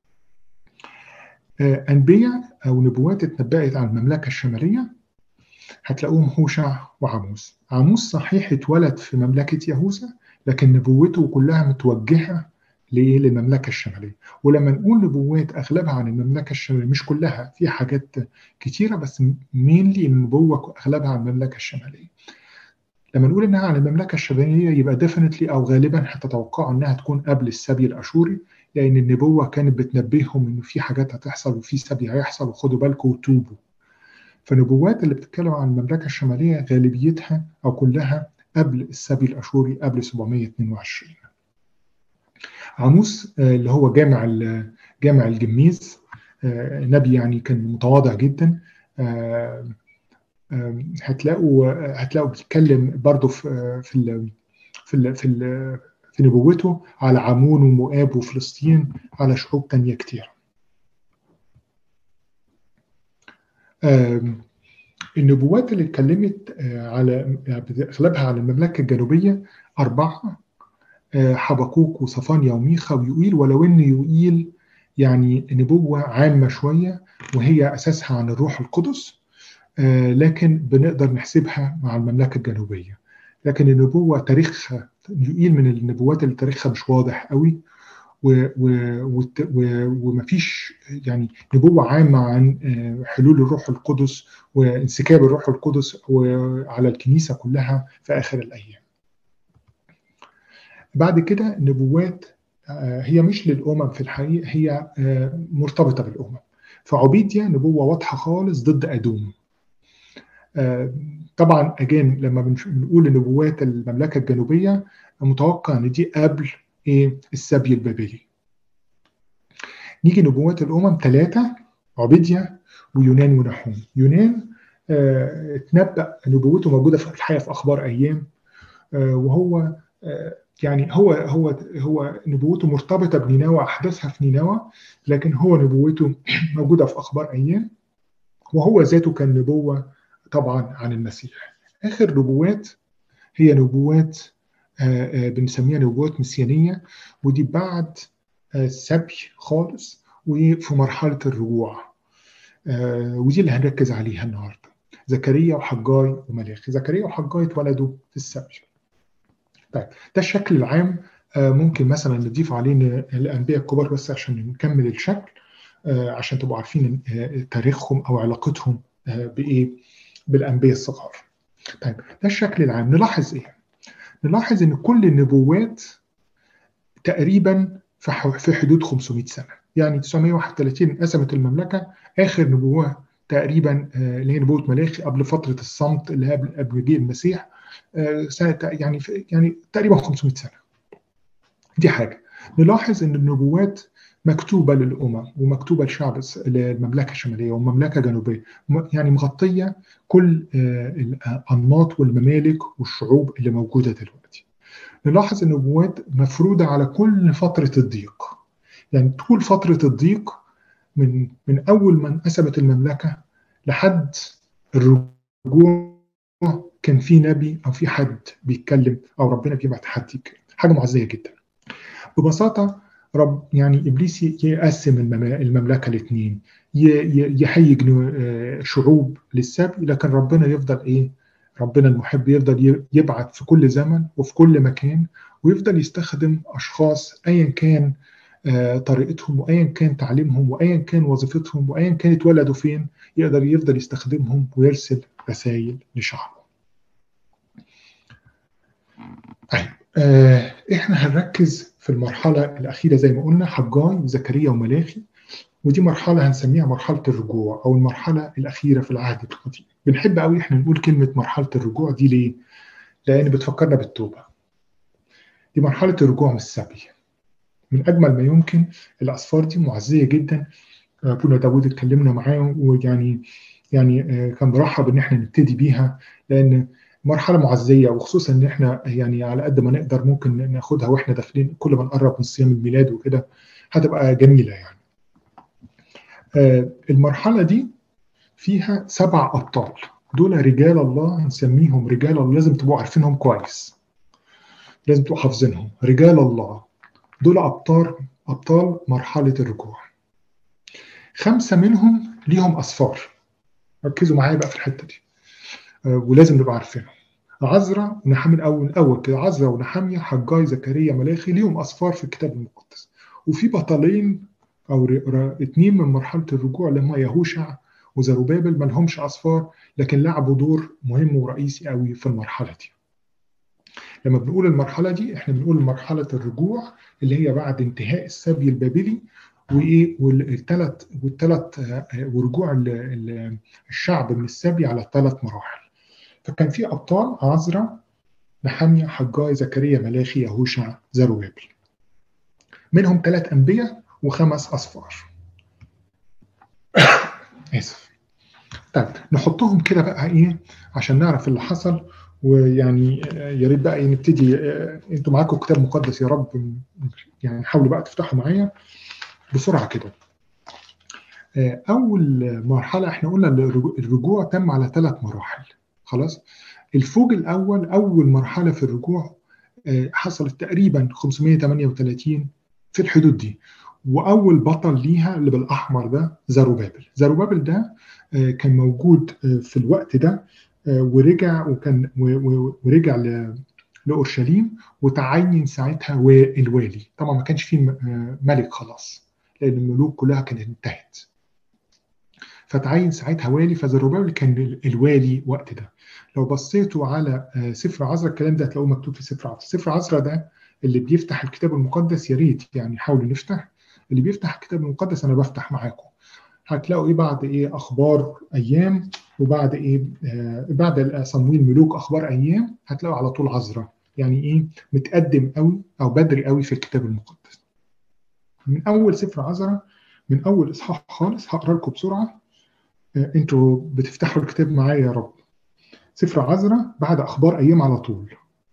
S2: انبياء او نبوات اتنبأت عن المملكه الشماليه هتلاقوهم هوشع وعاموس عاموس صحيح اتولد في مملكة يهوذا لكن نبوته كلها متوجهة للمملكة الشمالية ولما نقول نبوات أغلبها عن المملكة الشمالية مش كلها في حاجات كتيرة بس مينلي النبوة أغلبها عن المملكة الشمالية لما نقول انها عن المملكه الشماليه يبقى ديفنتلي او غالبا هتتوقعوا انها تكون قبل السبي الاشوري لان النبوه كانت بتنبههم انه في حاجات هتحصل وفي سبي هيحصل وخدوا بالكم وتوبوا فالنبوات اللي بتتكلم عن المملكة الشمالية غالبيتها أو كلها قبل السبي الأشوري قبل 722 عاموس اللي هو جامع جامع الجميز نبي يعني كان متواضع جدا هتلاقوا هتلاقوا بيتكلم برضه في في ال في ال في, ال في نبوته على عمون ومؤاب وفلسطين على شعوب تانية كتير النبوات اللي اتكلمت على اغلبها على المملكه الجنوبيه اربعه حبقوك وصفانيا وميخا ويوئيل ولو ان يوئيل يعني نبوه عامه شويه وهي اساسها عن الروح القدس لكن بنقدر نحسبها مع المملكه الجنوبيه لكن النبوه تاريخها يوئيل من النبوات اللي تاريخها مش واضح قوي ومفيش يعني نبوة عامة عن حلول الروح القدس وانسكاب الروح القدس على الكنيسة كلها في آخر الأيام بعد كده نبوات هي مش للأمم في الحقيقة هي مرتبطة بالأمم فعبيديا نبوة واضحة خالص ضد أدوم طبعا أجان لما بنقول نبوات المملكة الجنوبية متوقع ان دي قبل ايه السبي البابلي نيجي نبوات الامم ثلاثه عبيديا ويونان ونحوم يونان آه اتنبأ نبوته موجوده في الحقيقه في اخبار ايام آه وهو آه يعني هو هو هو نبوته مرتبطه بنينوى احداثها في نينوى لكن هو نبوته موجوده في اخبار ايام وهو ذاته كان نبوه طبعا عن المسيح اخر نبوات هي نبوات بنسميها نبوات مسيانية ودي بعد السبي خالص وفي مرحلة الرجوع ودي اللي هنركز عليها النهاردة زكريا وحجاي وملاخي زكريا وحجاي اتولدوا في السبي طيب ده الشكل العام ممكن مثلا نضيف عليه الأنبياء الكبار بس عشان نكمل الشكل عشان تبقوا عارفين تاريخهم أو علاقتهم بإيه بالأنبياء الصغار طيب ده الشكل العام نلاحظ إيه نلاحظ ان كل النبوات تقريبا في حدود 500 سنه يعني 931 قسمت المملكه اخر نبوه تقريبا اللي هي نبوه ملاخي قبل فتره الصمت اللي قبل قبل مجيء المسيح سنه يعني يعني تقريبا 500 سنه دي حاجه نلاحظ ان النبوات مكتوبة للأمم ومكتوبة لشعب المملكة الشمالية والمملكة الجنوبية يعني مغطية كل الأنماط والممالك والشعوب اللي موجودة دلوقتي نلاحظ النبوات مفروضة على كل فترة الضيق يعني طول فترة الضيق من من أول ما انقسمت المملكة لحد الرجوع كان في نبي أو في حد بيتكلم أو ربنا بيبعت حد يتكلم حاجة معزية جدا ببساطة رب يعني ابليس يقسم المملكه لاثنين يحيج شعوب للسبي لكن ربنا يفضل ايه؟ ربنا المحب يفضل يبعت في كل زمن وفي كل مكان ويفضل يستخدم اشخاص ايا كان طريقتهم وايا كان تعليمهم وايا كان وظيفتهم وايا كان اتولدوا فين يقدر يفضل يستخدمهم ويرسل رسائل لشعبه طيب آه احنا هنركز في المرحلة الأخيرة زي ما قلنا حجاي وزكريا وملاخي ودي مرحلة هنسميها مرحلة الرجوع أو المرحلة الأخيرة في العهد القديم بنحب قوي احنا نقول كلمة مرحلة الرجوع دي ليه؟ لأن بتفكرنا بالتوبة دي مرحلة الرجوع من السبي من أجمل ما يمكن الأسفار دي معزية جدا أبونا داود اتكلمنا معاه ويعني يعني كان مرحب إن احنا نبتدي بيها لأن مرحلة معزية وخصوصا إن احنا يعني على قد ما نقدر ممكن ناخدها واحنا داخلين كل ما نقرب من صيام الميلاد وكده هتبقى جميلة يعني. المرحلة دي فيها سبع أبطال دول رجال الله نسميهم رجال الله لازم تبقوا عارفينهم كويس لازم تبقوا حافظينهم رجال الله دول أبطال أبطال مرحلة الرجوع خمسة منهم ليهم أصفار ركزوا معايا بقى في الحتة دي ولازم نبقى عارفينهم عزرا ونحامي الأول الأول كده عزرا ونحامية حجاي زكريا ملاخي ليهم أصفار في الكتاب المقدس وفي بطلين أو اتنين من مرحلة الرجوع اللي هم يهوشع وزروبابل ما لهمش أصفار لكن لعبوا دور مهم ورئيسي قوي في المرحلة دي لما بنقول المرحلة دي احنا بنقول مرحلة الرجوع اللي هي بعد انتهاء السبي البابلي وايه والثلاث والثلاث ورجوع الشعب من السبي على ثلاث مراحل فكان في ابطال عزرا نحمية حجاي زكريا ملاخي يهوشع زروبابل منهم ثلاث انبياء وخمس اصفار اسف طيب نحطهم كده بقى ايه عشان نعرف اللي حصل ويعني يا ريت بقى نبتدي انتوا معاكم كتاب مقدس يا رب يعني حاولوا بقى تفتحوا معايا بسرعه كده اول مرحله احنا قلنا الرجوع تم على ثلاث مراحل خلاص الفوج الاول اول مرحله في الرجوع حصلت تقريبا 538 في الحدود دي واول بطل ليها اللي بالاحمر ده زروبابل زروبابل ده كان موجود في الوقت ده ورجع وكان ورجع لاورشليم وتعين ساعتها الوالي طبعا ما كانش فيه ملك خلاص لان الملوك كلها كانت انتهت فتعين ساعتها والي فزروبابل كان الوالي وقت ده لو بصيتوا على سفر عزرا الكلام ده هتلاقوه مكتوب في سفر عزرا سفر عزرا ده اللي بيفتح الكتاب المقدس يا ريت يعني حاولوا نفتح اللي بيفتح الكتاب المقدس انا بفتح معاكم هتلاقوا ايه بعد ايه اخبار ايام وبعد ايه آه بعد صمويل ملوك اخبار ايام هتلاقوا على طول عذراء يعني ايه متقدم قوي او بدري قوي في الكتاب المقدس من اول سفر عذراء من اول اصحاح خالص هقرا لكم بسرعه آه انتوا بتفتحوا الكتاب معايا يا رب سفر عذراء بعد اخبار ايام على طول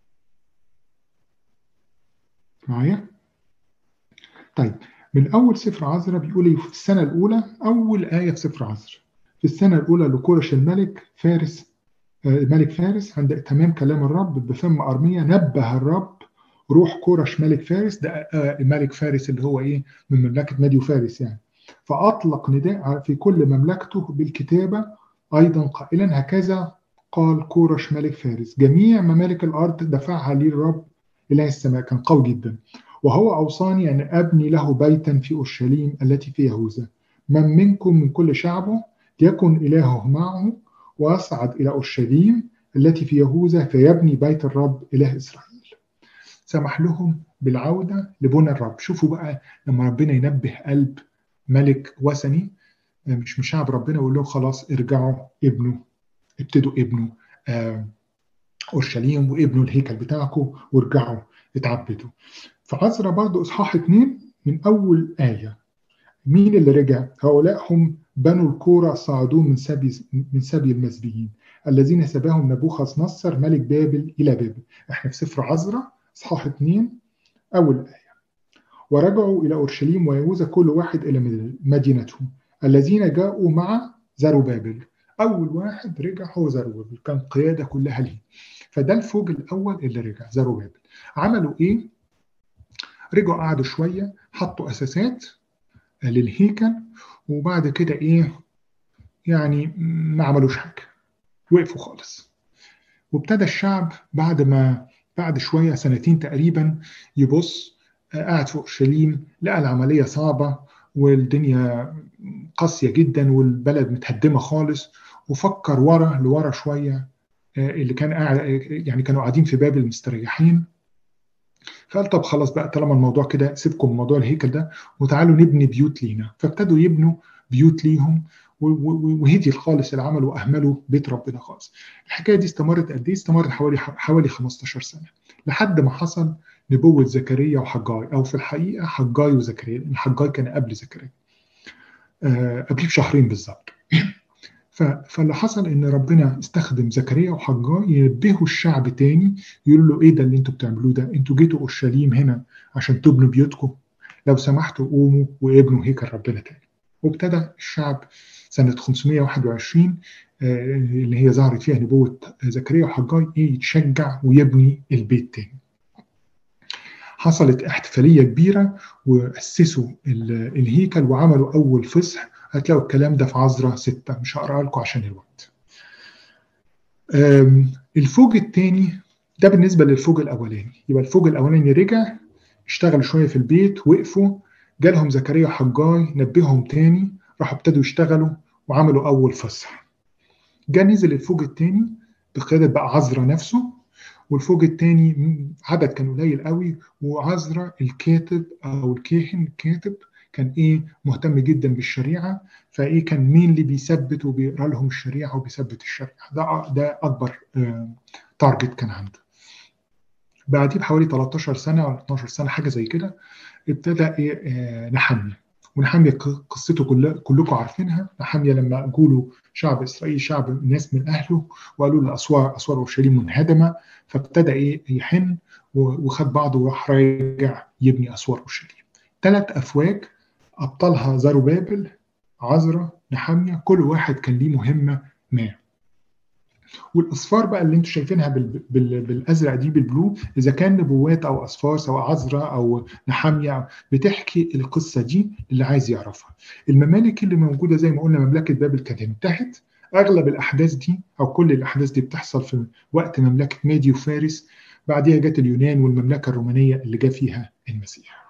S2: معايا طيب من أول سفر عزرا بيقول إيه في السنة الأولى أول آية في سفر عزرا في السنة الأولى لكورش الملك فارس ملك فارس عند تمام كلام الرب بفم أرمية نبه الرب روح كورش ملك فارس ده ملك فارس اللي هو إيه من مملكة ماديو فارس يعني فأطلق نداء في كل مملكته بالكتابة أيضا قائلا هكذا قال كورش ملك فارس جميع ممالك الأرض دفعها لي الرب إله السماء كان قوي جدا وهو أوصاني أن أبني له بيتا في أورشليم التي في يهوذا من منكم من كل شعبه يكن إلهه معه ويصعد إلى أورشليم التي في يهوذا فيبني بيت الرب إله إسرائيل سمح لهم بالعودة لبنى الرب شوفوا بقى لما ربنا ينبه قلب ملك وثني مش من شعب ربنا ويقول لهم خلاص ارجعوا ابنوا ابتدوا ابنوا أورشليم وابنوا الهيكل بتاعكم وارجعوا اتعبدوا فعزرا برضه اصحاح اثنين من اول ايه مين اللي رجع؟ هؤلاء هم بنو الكورة صعدون من سبي من سبي المسبيين الذين سباهم نبوخذ نصر ملك بابل الى بابل احنا في سفر عزرا اصحاح اثنين اول ايه ورجعوا الى اورشليم ويهوذا كل واحد الى مدينتهم الذين جاءوا مع زروبابل اول واحد رجع هو زروبابل كان قياده كلها ليه فده الفوج الاول اللي رجع زروبابل عملوا ايه رجعوا قعدوا شويه حطوا اساسات للهيكل وبعد كده ايه يعني ما عملوش حاجه وقفوا خالص وابتدى الشعب بعد ما بعد شويه سنتين تقريبا يبص قاعد في اورشليم لقى العمليه صعبه والدنيا قاسيه جدا والبلد متهدمه خالص وفكر ورا لورا شويه اللي كان قاعد يعني كانوا قاعدين في بابل مستريحين فقال طب خلاص بقى طالما الموضوع كده سيبكم من موضوع الهيكل ده وتعالوا نبني بيوت لينا فابتدوا يبنوا بيوت ليهم وهدي خالص العمل واهملوا بيت ربنا خالص. الحكايه دي استمرت قد ايه؟ استمرت حوالي حوالي 15 سنه لحد ما حصل نبوه زكريا وحجاي او في الحقيقه حجاي وزكريا لان حجاي كان قبل زكريا. آه قبليه بشهرين بالظبط. فاللي حصل ان ربنا استخدم زكريا وحجاي ينبهوا الشعب تاني يقولوا له ايه ده اللي انتوا بتعملوه ده؟ انتوا جيتوا اورشليم هنا عشان تبنوا بيوتكم لو سمحتوا قوموا وابنوا هيكل ربنا تاني. وابتدى الشعب سنة 521 اللي هي ظهرت فيها نبوة زكريا وحجاي ايه يتشجع ويبني البيت تاني. حصلت احتفالية كبيرة وأسسوا الهيكل وعملوا أول فصح هتلاقوا الكلام ده في عذراء ستة مش هقرأ لكم عشان الوقت. الفوج الثاني ده بالنسبة للفوج الأولاني يبقى الفوج الأولاني رجع اشتغل شوية في البيت وقفوا جالهم زكريا وحجاي نبههم تاني راحوا ابتدوا يشتغلوا وعملوا أول فصح. جا نزل الفوج الثاني بقيادة بقى عذرا نفسه والفوج الثاني عدد كان قليل قوي وعذرا الكاتب أو الكاهن الكاتب كان ايه مهتم جدا بالشريعه فايه كان مين اللي بيثبت وبيقرا لهم الشريعه وبيثبت الشريعه ده ده اكبر تارجت كان عنده بعديه بحوالي 13 سنه ولا 12 سنه حاجه زي كده ابتدى ايه نحميه ونحميه قصته كل كلكم عارفينها نحميه لما جوله شعب اسرائيل شعب ناس من اهله وقالوا له اسوار اسوار اورشليم منهدمه فابتدى ايه يحن وخد بعضه وراح راجع يبني اسوار اورشليم ثلاث افواج ابطالها زاروبابل عزرا نحمية كل واحد كان ليه مهمة ما والاصفار بقى اللي انتم شايفينها بال... بال... بالازرق دي بالبلو اذا كان نبوات او اصفار سواء عزرا او نحمية بتحكي القصه دي اللي عايز يعرفها الممالك اللي موجوده زي ما قلنا مملكه بابل كانت انتهت اغلب الاحداث دي او كل الاحداث دي بتحصل في وقت مملكه مادي وفارس بعديها جت اليونان والمملكه الرومانيه اللي جاء فيها المسيح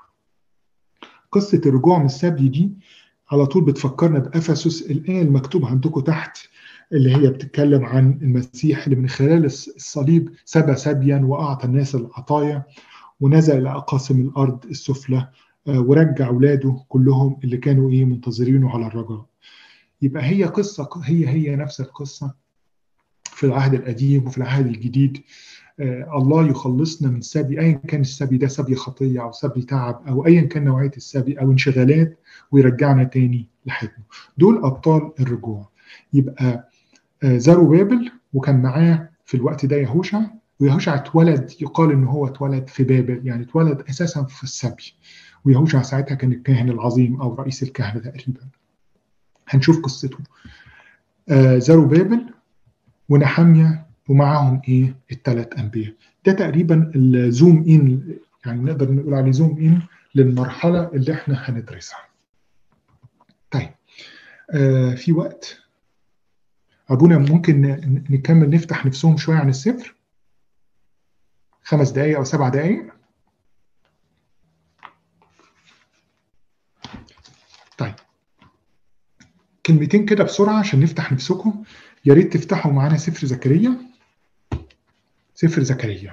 S2: قصه الرجوع من السبي دي على طول بتفكرنا بافسس الايه المكتوبه عندكم تحت اللي هي بتتكلم عن المسيح اللي من خلال الصليب سبى سبيا واعطى الناس العطايا ونزل الى اقاصم الارض السفلى ورجع اولاده كلهم اللي كانوا ايه منتظرينه على الرجاء. يبقى هي قصه هي هي نفس القصه في العهد القديم وفي العهد الجديد الله يخلصنا من سبي ايا كان السبي ده سبي خطيه او سبي تعب او ايا كان نوعيه السبي او انشغالات ويرجعنا تاني لحضنه. دول ابطال الرجوع. يبقى زاروبابل وكان معاه في الوقت ده يهوشع ويهوشع اتولد يقال ان هو اتولد في بابل يعني اتولد اساسا في السبي ويهوشع ساعتها كان الكاهن العظيم او رئيس الكهنه تقريبا هنشوف قصته زاروبابل ونحمية ومعاهم ايه الثلاث انبياء ده تقريبا الزوم ان يعني نقدر نقول عليه زوم ان للمرحله اللي احنا هندرسها طيب آه في وقت ابونا ممكن نكمل نفتح نفسهم شويه عن السفر خمس دقائق او سبع دقائق طيب كلمتين كده بسرعه عشان نفتح نفسكم يا ريت تفتحوا معانا سفر زكريا سفر زكريا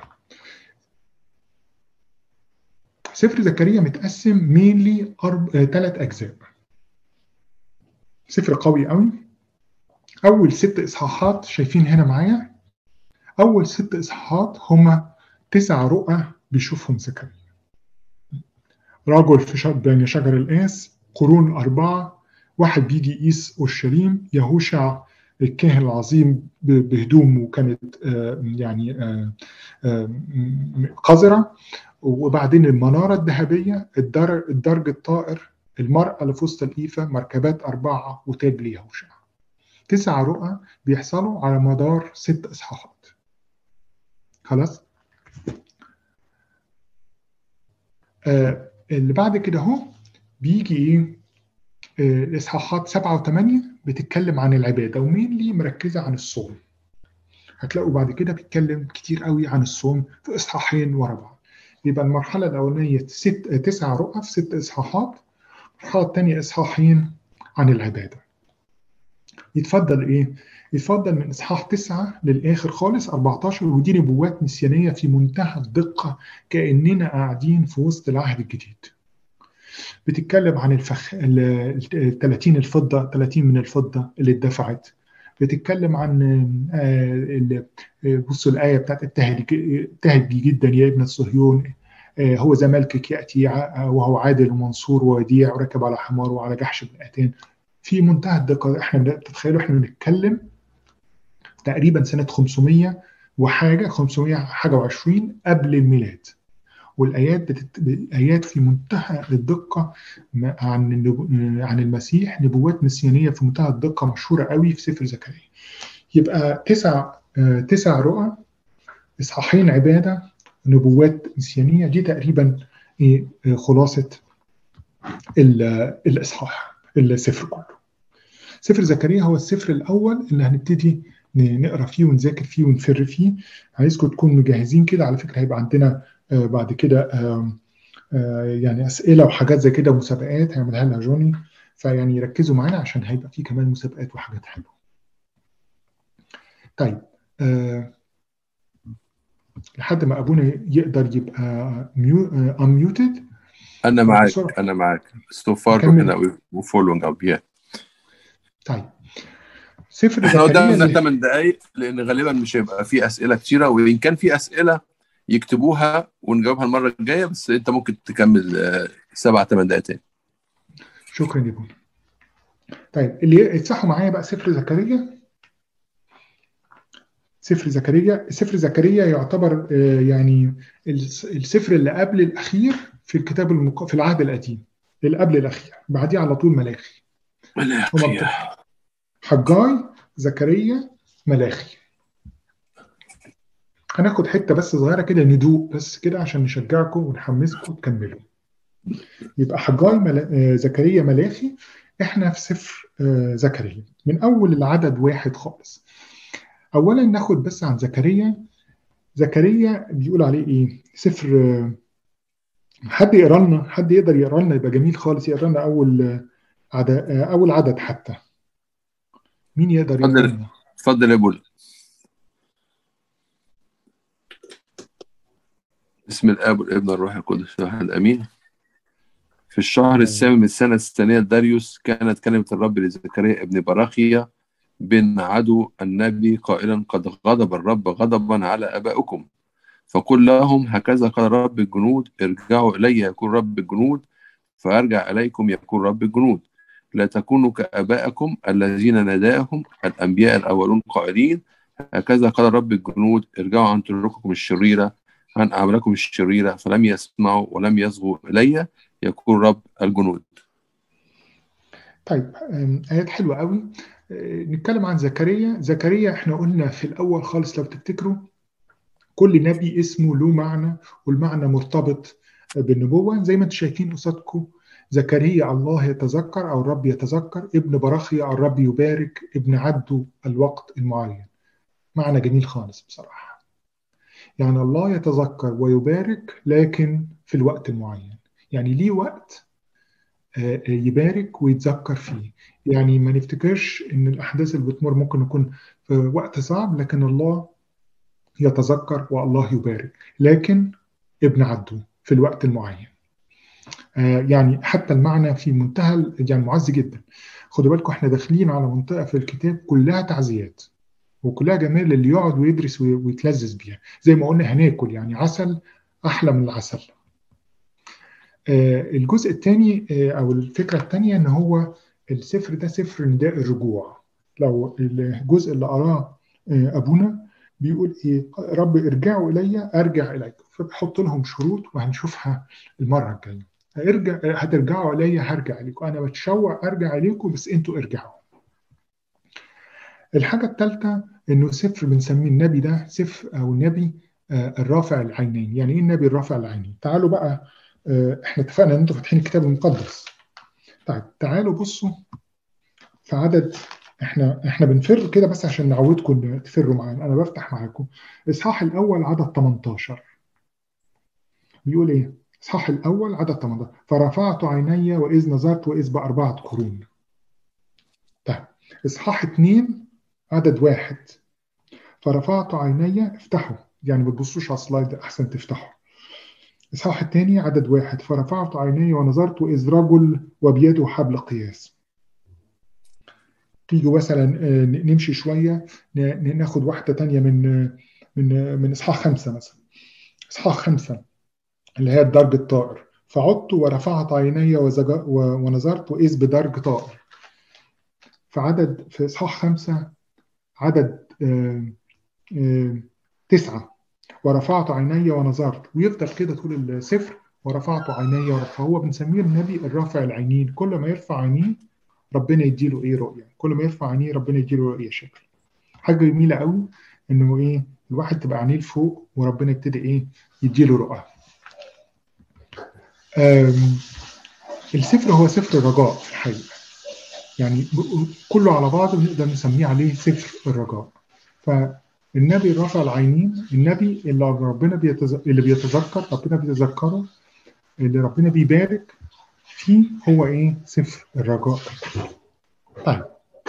S2: سفر زكريا متقسم مينلي أرب... ثلاث اجزاء سفر قوي قوي أول ست إصحاحات شايفين هنا معايا أول ست إصحاحات هما تسع رؤى بيشوفهم زكريا رجل في بين شجر القاس قرون أربعة واحد بيجي يقيس أورشليم يهوشع الكاهن العظيم بهدومه كانت يعني قذرة وبعدين المنارة الذهبية الدرج الطائر المرأة اللي في وسط الإيفة مركبات أربعة وتاج ليهوشع تسع رؤى بيحصلوا على مدار ست اصحاحات خلاص آه اللي بعد كده اهو بيجي ايه آه الاصحاحات سبعة وثمانية بتتكلم عن العبادة ومينلي مركزة عن الصوم هتلاقوا بعد كده بيتكلم كتير قوي عن الصوم في اصحاحين ورا بعض يبقى المرحلة الأولانية ست تسع رؤى في ست إصحاحات المرحلة الثانية إصحاحين عن العبادة يتفضل ايه؟ يتفضل من اصحاح 9 للاخر خالص 14 ودي نبوات نسيانيه في منتهى الدقه كاننا قاعدين في وسط العهد الجديد. بتتكلم عن الفخ ال 30 الفضه 30 من الفضه اللي اتدفعت بتتكلم عن بصوا الايه بتاعت ابتهج جدا يا ابن صهيون هو ذا ملكك ياتي وهو عادل ومنصور ووديع وركب على حمار وعلى جحش بن في منتهى الدقه احنا بتتخيلوا احنا بنتكلم تقريبا سنه 500 وحاجه 500 حاجه و20 قبل الميلاد والايات بتت... ايات في منتهى الدقه عن النبو... عن المسيح نبوات مسيانيه في منتهى الدقه مشهوره قوي في سفر زكريا يبقى تسع تسع رؤى اصحاحين عباده نبوات مسيانيه دي تقريبا خلاصه الاصحاح السفر كله سفر زكريا هو السفر الاول اللي هنبتدي نقرا فيه ونذاكر فيه ونفر فيه عايزكم تكونوا مجهزين كده على فكره هيبقى عندنا بعد كده يعني اسئله وحاجات زي كده مسابقات هيعملها لنا جوني فيعني يركزوا معانا عشان هيبقى في كمان مسابقات وحاجات حلوه. طيب أه لحد ما ابونا يقدر يبقى انميوتد
S1: انا معاك انا معاك سو فار احنا فولوينج اب يا
S2: طيب سفر
S1: احنا قدامنا 8 دقائق لان غالبا مش هيبقى في اسئله كتيره وان كان في اسئله يكتبوها ونجاوبها المره الجايه بس انت ممكن تكمل سبع ثمان دقائق تاني
S2: شكرا يا بوني طيب اللي يتصحوا معايا بقى سفر زكريا سفر زكريا سفر زكريا يعتبر يعني السفر اللي قبل الاخير في الكتاب المق... في العهد القديم اللي قبل الاخير بعديه على طول ملاخي
S1: ملاخي
S2: حجاي زكريا ملاخي هناخد حته بس صغيره كده ندوق بس كده عشان نشجعكم ونحمسكم تكملوا يبقى حجاي ملا... زكريا ملاخي احنا في سفر زكريا من اول العدد واحد خالص اولا ناخد بس عن زكريا زكريا بيقول عليه ايه سفر حد يقرا لنا حد يقدر يقرا لنا يبقى جميل خالص يقرا لنا اول عدد اول عدد حتى مين يقدر
S1: يقرا لنا اتفضل يا بول بسم الاب والابن والروح القدس الاحد امين في الشهر الثامن من السنه الثانيه لداريوس كانت كلمه الرب لزكريا ابن براخيا بن عدو النبي قائلا قد غضب الرب غضبا على ابائكم فقل لهم هكذا قال رب الجنود ارجعوا الي يكون رب الجنود فارجع اليكم يكون رب الجنود لا تكونوا كابائكم الذين ناداهم الانبياء الاولون قائلين هكذا قال رب الجنود ارجعوا عن طرقكم الشريره عن اعمالكم الشريره فلم يسمعوا ولم يصغوا الي يكون رب الجنود
S2: طيب آيات حلوة قوي نتكلم عن زكريا زكريا احنا قلنا في الأول خالص لو تفتكروا كل نبي اسمه له معنى والمعنى مرتبط بالنبوة زي ما انتم شايفين قصادكم زكريا الله يتذكر أو الرب يتذكر ابن براخيا الرب يبارك ابن عبده الوقت المعين معنى جميل خالص بصراحة يعني الله يتذكر ويبارك لكن في الوقت المعين يعني ليه وقت يبارك ويتذكر فيه يعني ما نفتكرش ان الاحداث اللي بتمر ممكن يكون في وقت صعب لكن الله يتذكر والله يبارك لكن ابن عبده في الوقت المعين يعني حتى المعنى في منتهى يعني معز جدا خدوا بالكم احنا داخلين على منطقه في الكتاب كلها تعزيات وكلها جمال اللي يقعد ويدرس ويتلذذ بيها زي ما قلنا هناكل يعني عسل احلى من العسل الجزء الثاني او الفكره الثانيه ان هو السفر ده سفر نداء الرجوع لو الجزء اللي قراه ابونا بيقول ايه رب ارجعوا الي ارجع اليكم فبحط لهم شروط وهنشوفها المره الجايه ارجع هترجعوا الي هرجع اليكم انا بتشوق ارجع اليكم بس انتوا ارجعوا الحاجه الثالثه انه سفر بنسميه النبي ده سفر او النبي الرافع العينين يعني ايه النبي الرافع العينين تعالوا بقى احنا اتفقنا ان انتوا فاتحين الكتاب المقدس طيب تعالوا بصوا في عدد احنا احنا بنفر كده بس عشان نعودكم تفروا معانا انا بفتح معاكم الاصحاح الاول عدد 18 بيقول ايه الاصحاح الاول عدد 18 فرفعت عيني واذ نظرت واذ باربعه قرون طيب إصحاح اتنين عدد واحد فرفعت عيني افتحوا يعني ما تبصوش على السلايد أحسن تفتحوا إصحاح الثاني عدد واحد فرفعت عيني ونظرت إذ رجل وبيده حبل قياس تيجوا مثلا نمشي شوية ناخد واحدة تانية من من من إصحاح خمسة مثلا إصحاح خمسة اللي هي الدرج الطائر فعدت ورفعت عيني ونظرت إذ بدرج طائر في عدد في إصحاح خمسة عدد آآ آآ تسعة ورفعت عيني ونظرت ويفضل كده طول السفر ورفعت عيني فهو بنسميه النبي الرافع العينين كل ما يرفع عينيه ربنا يديله ايه رؤيه كل ما يرفع عينيه ربنا يديله رؤيه شكل حاجه جميله قوي انه ايه الواحد تبقى عينيه لفوق وربنا يبتدي ايه يديله رؤى السفر هو سفر الرجاء في الحقيقه يعني كله على بعضه نقدر نسميه عليه سفر الرجاء فالنبي رافع العينين النبي اللي ربنا بيتز... اللي بيتذكر ربنا بيتذكره اللي ربنا بيبارك فيه هو ايه سفر الرجاء طيب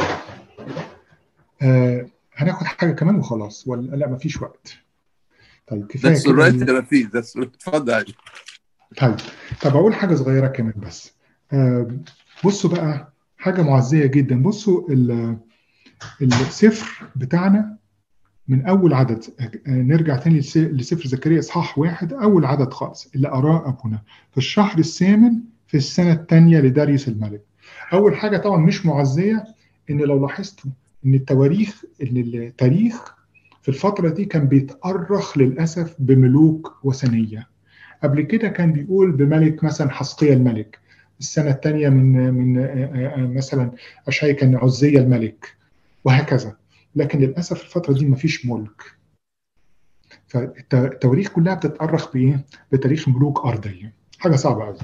S2: آه هناخد حاجه كمان وخلاص ولا لا مفيش وقت طيب كفايه
S1: ذاتس رايت يا رفيق ذاتس اتفضل
S2: طيب طب اقول حاجه صغيره كمان بس آه بصوا بقى حاجه معزيه جدا بصوا السفر بتاعنا من اول عدد نرجع تاني لسفر زكريا اصحاح واحد اول عدد خالص اللي اراه ابونا في الشهر الثامن في السنه الثانيه لداريوس الملك اول حاجه طبعا مش معزيه ان لو لاحظتوا ان التواريخ ان التاريخ في الفتره دي كان بيتأرخ للاسف بملوك وثنيه قبل كده كان بيقول بملك مثلا حسقية الملك السنة الثانية من من مثلا أشعيا كان عزية الملك وهكذا لكن للأسف الفترة دي مفيش ملك فالتواريخ كلها بتتأرخ بإيه؟ بتاريخ ملوك أرضية حاجة صعبة قوي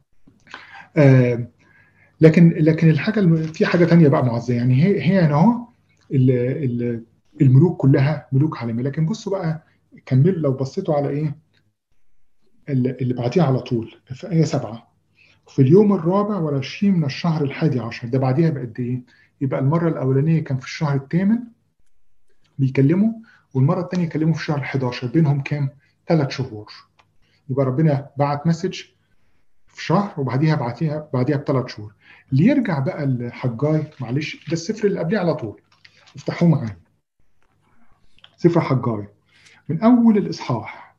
S2: آه لكن لكن الحاجة في حاجة تانية بقى معزية يعني هي هي هنا أهو الملوك كلها ملوك عالمية لكن بصوا بقى كمل لو بصيتوا على إيه؟ اللي بعديها على طول في آية سبعة في اليوم الرابع والعشرين من الشهر الحادي عشر ده بعديها بقد إيه؟ يبقى المرة الأولانية كان في الشهر الثامن بيكلموا والمرة الثانية يكلموا في الشهر 11 بينهم كام؟ ثلاث شهور يبقى ربنا بعت مسج في شهر وبعديها بعديها بعديها بثلاث شهور اللي يرجع بقى الحجاي معلش ده السفر اللي قبليه على طول افتحوه معايا سفر حجاي من أول الإصحاح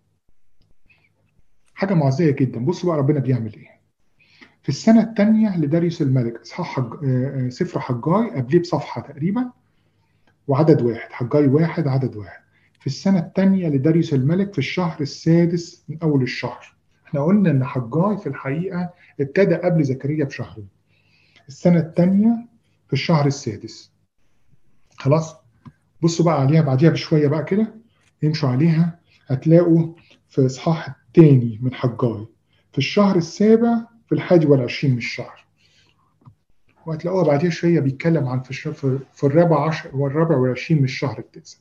S2: حاجة معزية جدا بصوا بقى ربنا بيعمل إيه في السنة الثانية لداريوس الملك إصحاح حج... سفر حجاي قبليه بصفحة تقريبا وعدد واحد حجاي واحد عدد واحد في السنة الثانية لداريوس الملك في الشهر السادس من أول الشهر احنا قلنا إن حجاي في الحقيقة ابتدى قبل زكريا بشهرين السنة الثانية في الشهر السادس خلاص بصوا بقى عليها بعديها بشوية بقى كده يمشوا عليها هتلاقوا في إصحاح الثاني من حجاي في الشهر السابع في الحادي والعشرين من الشهر وهتلاقوها بعديها شوية بيتكلم عن في, في, في الرابع عشر والرابع والعشرين من الشهر التاسع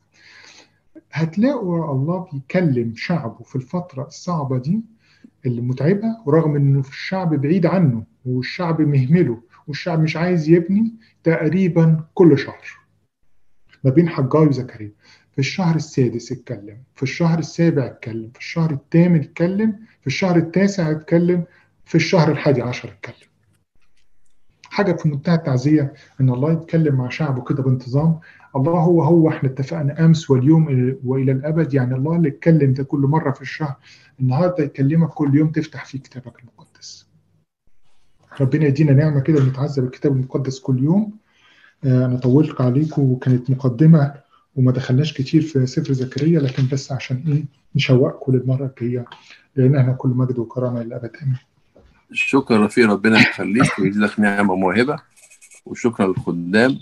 S2: هتلاقوا الله بيكلم شعبه في الفترة الصعبة دي اللي متعبة ورغم انه الشعب بعيد عنه والشعب مهمله والشعب مش عايز يبني تقريبا كل شهر ما بين حجاي وزكريا في الشهر السادس اتكلم في الشهر السابع اتكلم في الشهر الثامن اتكلم في الشهر التاسع اتكلم في الشهر الحادي عشر اتكلم حاجة في منتهى التعزية إن الله يتكلم مع شعبه كده بانتظام الله هو هو احنا اتفقنا أمس واليوم وإلى الأبد يعني الله اللي اتكلم ده كل مرة في الشهر النهاردة يكلمك كل يوم تفتح فيه كتابك المقدس ربنا يدينا نعمة كده نتعزى بالكتاب المقدس كل يوم أنا طولت عليكم وكانت مقدمة وما دخلناش كتير في سفر زكريا لكن بس عشان إيه نشوقكم للمرة الجاية لأن احنا كل مجد وكرامة للأبد آمين
S1: شكرا رفيق ربنا يخليك ويزيدك نعمه وموهبه وشكرا للخدام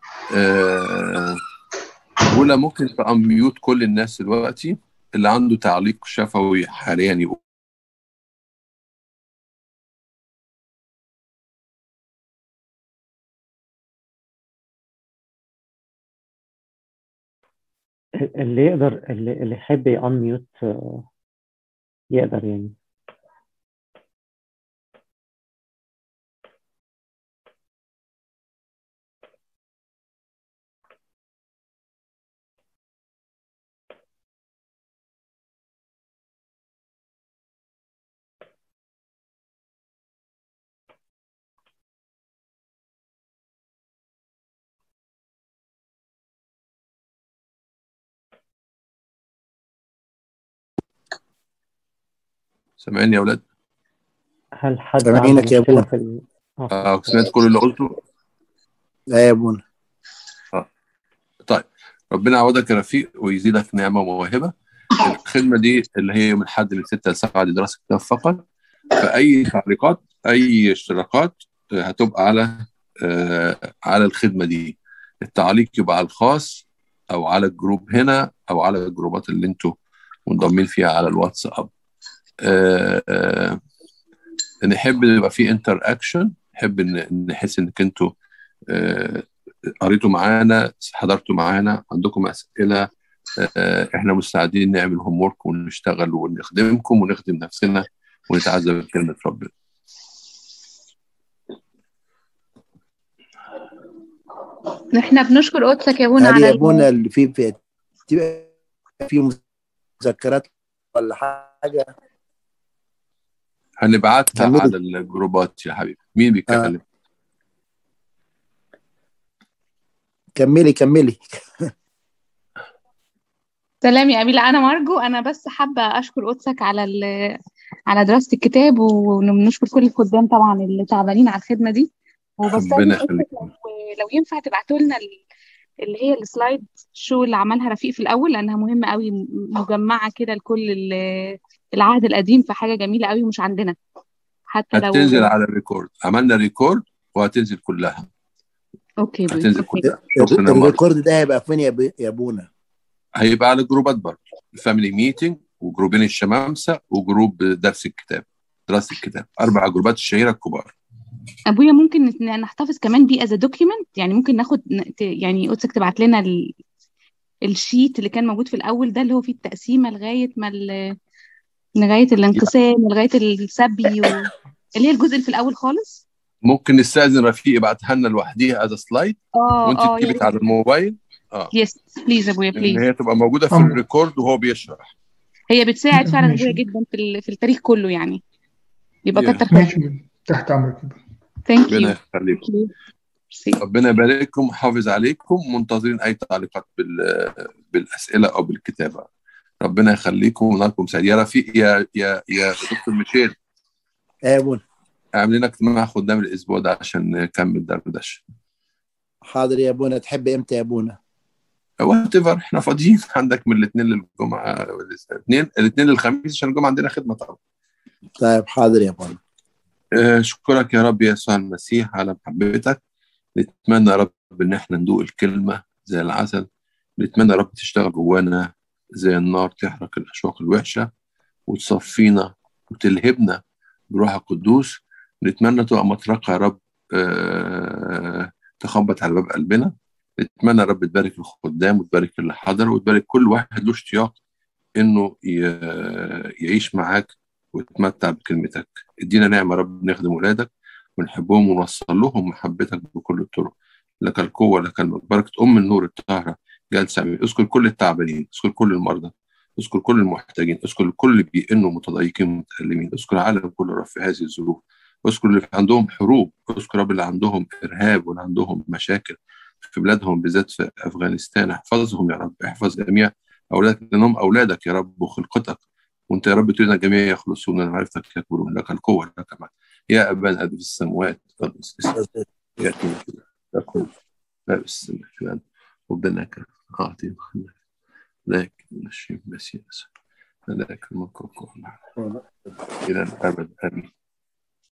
S1: أه ولا ممكن تأميوت كل الناس دلوقتي اللي عنده تعليق شفوي حاليا يقول
S3: اللي يقدر اللي, اللي يحب يأنميوت يقدر يعني
S1: سامعيني يا اولاد
S3: هل حد
S4: سامعينك
S3: عنده
S4: يا
S3: مشكلة
S4: أبونا.
S3: في ال... آه.
S1: اه سمعت كل اللي قلته
S4: لا يا ابونا
S1: طيب ربنا يعوضك يا رفيق ويزيدك نعمه وموهبه الخدمه دي اللي هي من حد من 6 ل 7 دي دراسه كتاب فقط فاي تعليقات اي اشتراكات آه، هتبقى على آه، على الخدمه دي التعليق يبقى على الخاص او على الجروب هنا او على الجروبات اللي انتوا منضمين فيها على الواتساب آه، آه، نحب يبقى في انتر اكشن نحب ان نحس انك انتوا آه، قريتوا معانا حضرتوا معانا عندكم اسئله آه، احنا مستعدين نعمل هوم ورك ونشتغل ونخدمكم ونخدم نفسنا ونتعذب بكلمه ربنا
S5: احنا بنشكر قدسك يا ابونا
S4: هل
S5: على
S4: يا
S5: ال-
S4: ابونا اللي في في تبقى في مذكرات ولا حاجه
S1: هنبعتها
S4: كملي.
S1: على الجروبات يا حبيبي مين بيتكلم
S4: كملي كملي
S5: سلام يا أميلة أنا مارجو أنا بس حابة أشكر قدسك على ال- على دراسة الكتاب ونشكر كل الخدام طبعا اللي تعبانين على الخدمة دي وبستنى
S1: ربنا
S5: قدسك
S1: يخليك.
S5: لو, لو ينفع تبعتوا لنا ال- اللي هي السلايد شو اللي عملها رفيق في الأول لأنها مهمة قوي م- مجمعة كده لكل ال- العهد القديم فحاجة جميلة قوي مش عندنا حتى لو
S1: هتنزل على الريكورد عملنا ريكورد وهتنزل كلها
S5: أوكي بي.
S1: هتنزل
S5: أوكي.
S1: كلها شكرا يا مارك.
S4: الريكورد ده هيبقى فين يا ب- يا ابونا
S1: هيبقى على جروبات برضه الفاميلي ميتنج وجروبين الشمامسه وجروب درس الكتاب دراسه الكتاب اربع جروبات الشهيره الكبار
S5: ابويا ممكن نت- نحتفظ كمان بيه از دوكيمنت يعني ممكن ناخد ن- ت- يعني قدسك تبعت لنا ال... الشيت اللي كان موجود في الاول ده اللي هو فيه التقسيمه لغايه ما ال... لغايه الانقسام لغايه السبي و... اللي هي الجزء اللي في الاول خالص
S1: ممكن نستاذن رفيق يبعتها لنا لوحديها از سلايد
S5: اه
S1: وانت
S5: اه
S1: تجيبك على الموبايل اه
S5: يس بليز ابويا
S1: ان
S5: بليز
S1: هي تبقى موجوده في
S2: أم.
S1: الريكورد وهو بيشرح
S5: هي بتساعد فعلا
S2: ماشي.
S5: ابويا جدا في ال... في التاريخ كله يعني يبقى
S1: Yeah.
S5: كتر خير
S2: ماشي تحت امرك
S5: ثانك
S1: ربنا
S5: يو
S1: يخليكم ربنا يبارككم ويحافظ عليكم منتظرين اي تعليقات بال... بالاسئله او بالكتابه ربنا يخليكم ونالكم سعيد يا رفيق يا يا يا دكتور ميشيل
S4: يا ابونا
S1: اعمل لنا اجتماع خدام الاسبوع ده عشان نكمل دردشه
S4: حاضر يا ابونا تحب امتى يا ابونا
S1: وات ايفر احنا فاضيين عندك من الاثنين للجمعه الاثنين الاثنين للخميس عشان الجمعه عندنا خدمه طبعا
S4: طيب حاضر يا ابونا
S1: آه، اشكرك يا رب يا يسوع المسيح على محبتك نتمنى يا رب ان احنا ندوق الكلمه زي العسل نتمنى يا رب تشتغل جوانا زي النار تحرق الاشواق الوحشه وتصفينا وتلهبنا بروح القدوس نتمنى تبقى مطرقه يا رب آه، تخبط على باب قلبنا نتمنى يا رب تبارك الخدام وتبارك اللي حضر وتبارك كل واحد له اشتياق انه ي- يعيش معاك ويتمتع بكلمتك ادينا نعمه يا رب نخدم ولادك ونحبهم ونوصل لهم محبتك بكل الطرق لك القوه لك المجد بركه ام النور الطاهره جالسه عليك. اذكر كل التعبانين اذكر كل المرضى اذكر كل المحتاجين اذكر كل اللي بيئنوا متضايقين متألمين اذكر العالم كله رب في هذه الظروف اذكر اللي عندهم حروب اذكر رب اللي عندهم ارهاب واللي عندهم مشاكل في بلادهم بالذات في افغانستان احفظهم يا رب احفظ جميع اولادك لانهم اولادك يا رب وخلقتك وانت يا رب تريد الجميع يخلصون من معرفتك يكبرون لك القوه لك المجد يا ابانا الذي في السماوات قدس اسمك ياتي لكم لا بالسماء في الارض ربنا كرم اعطي لكن الشيء بس لكن الملك والقوة الى الابد امين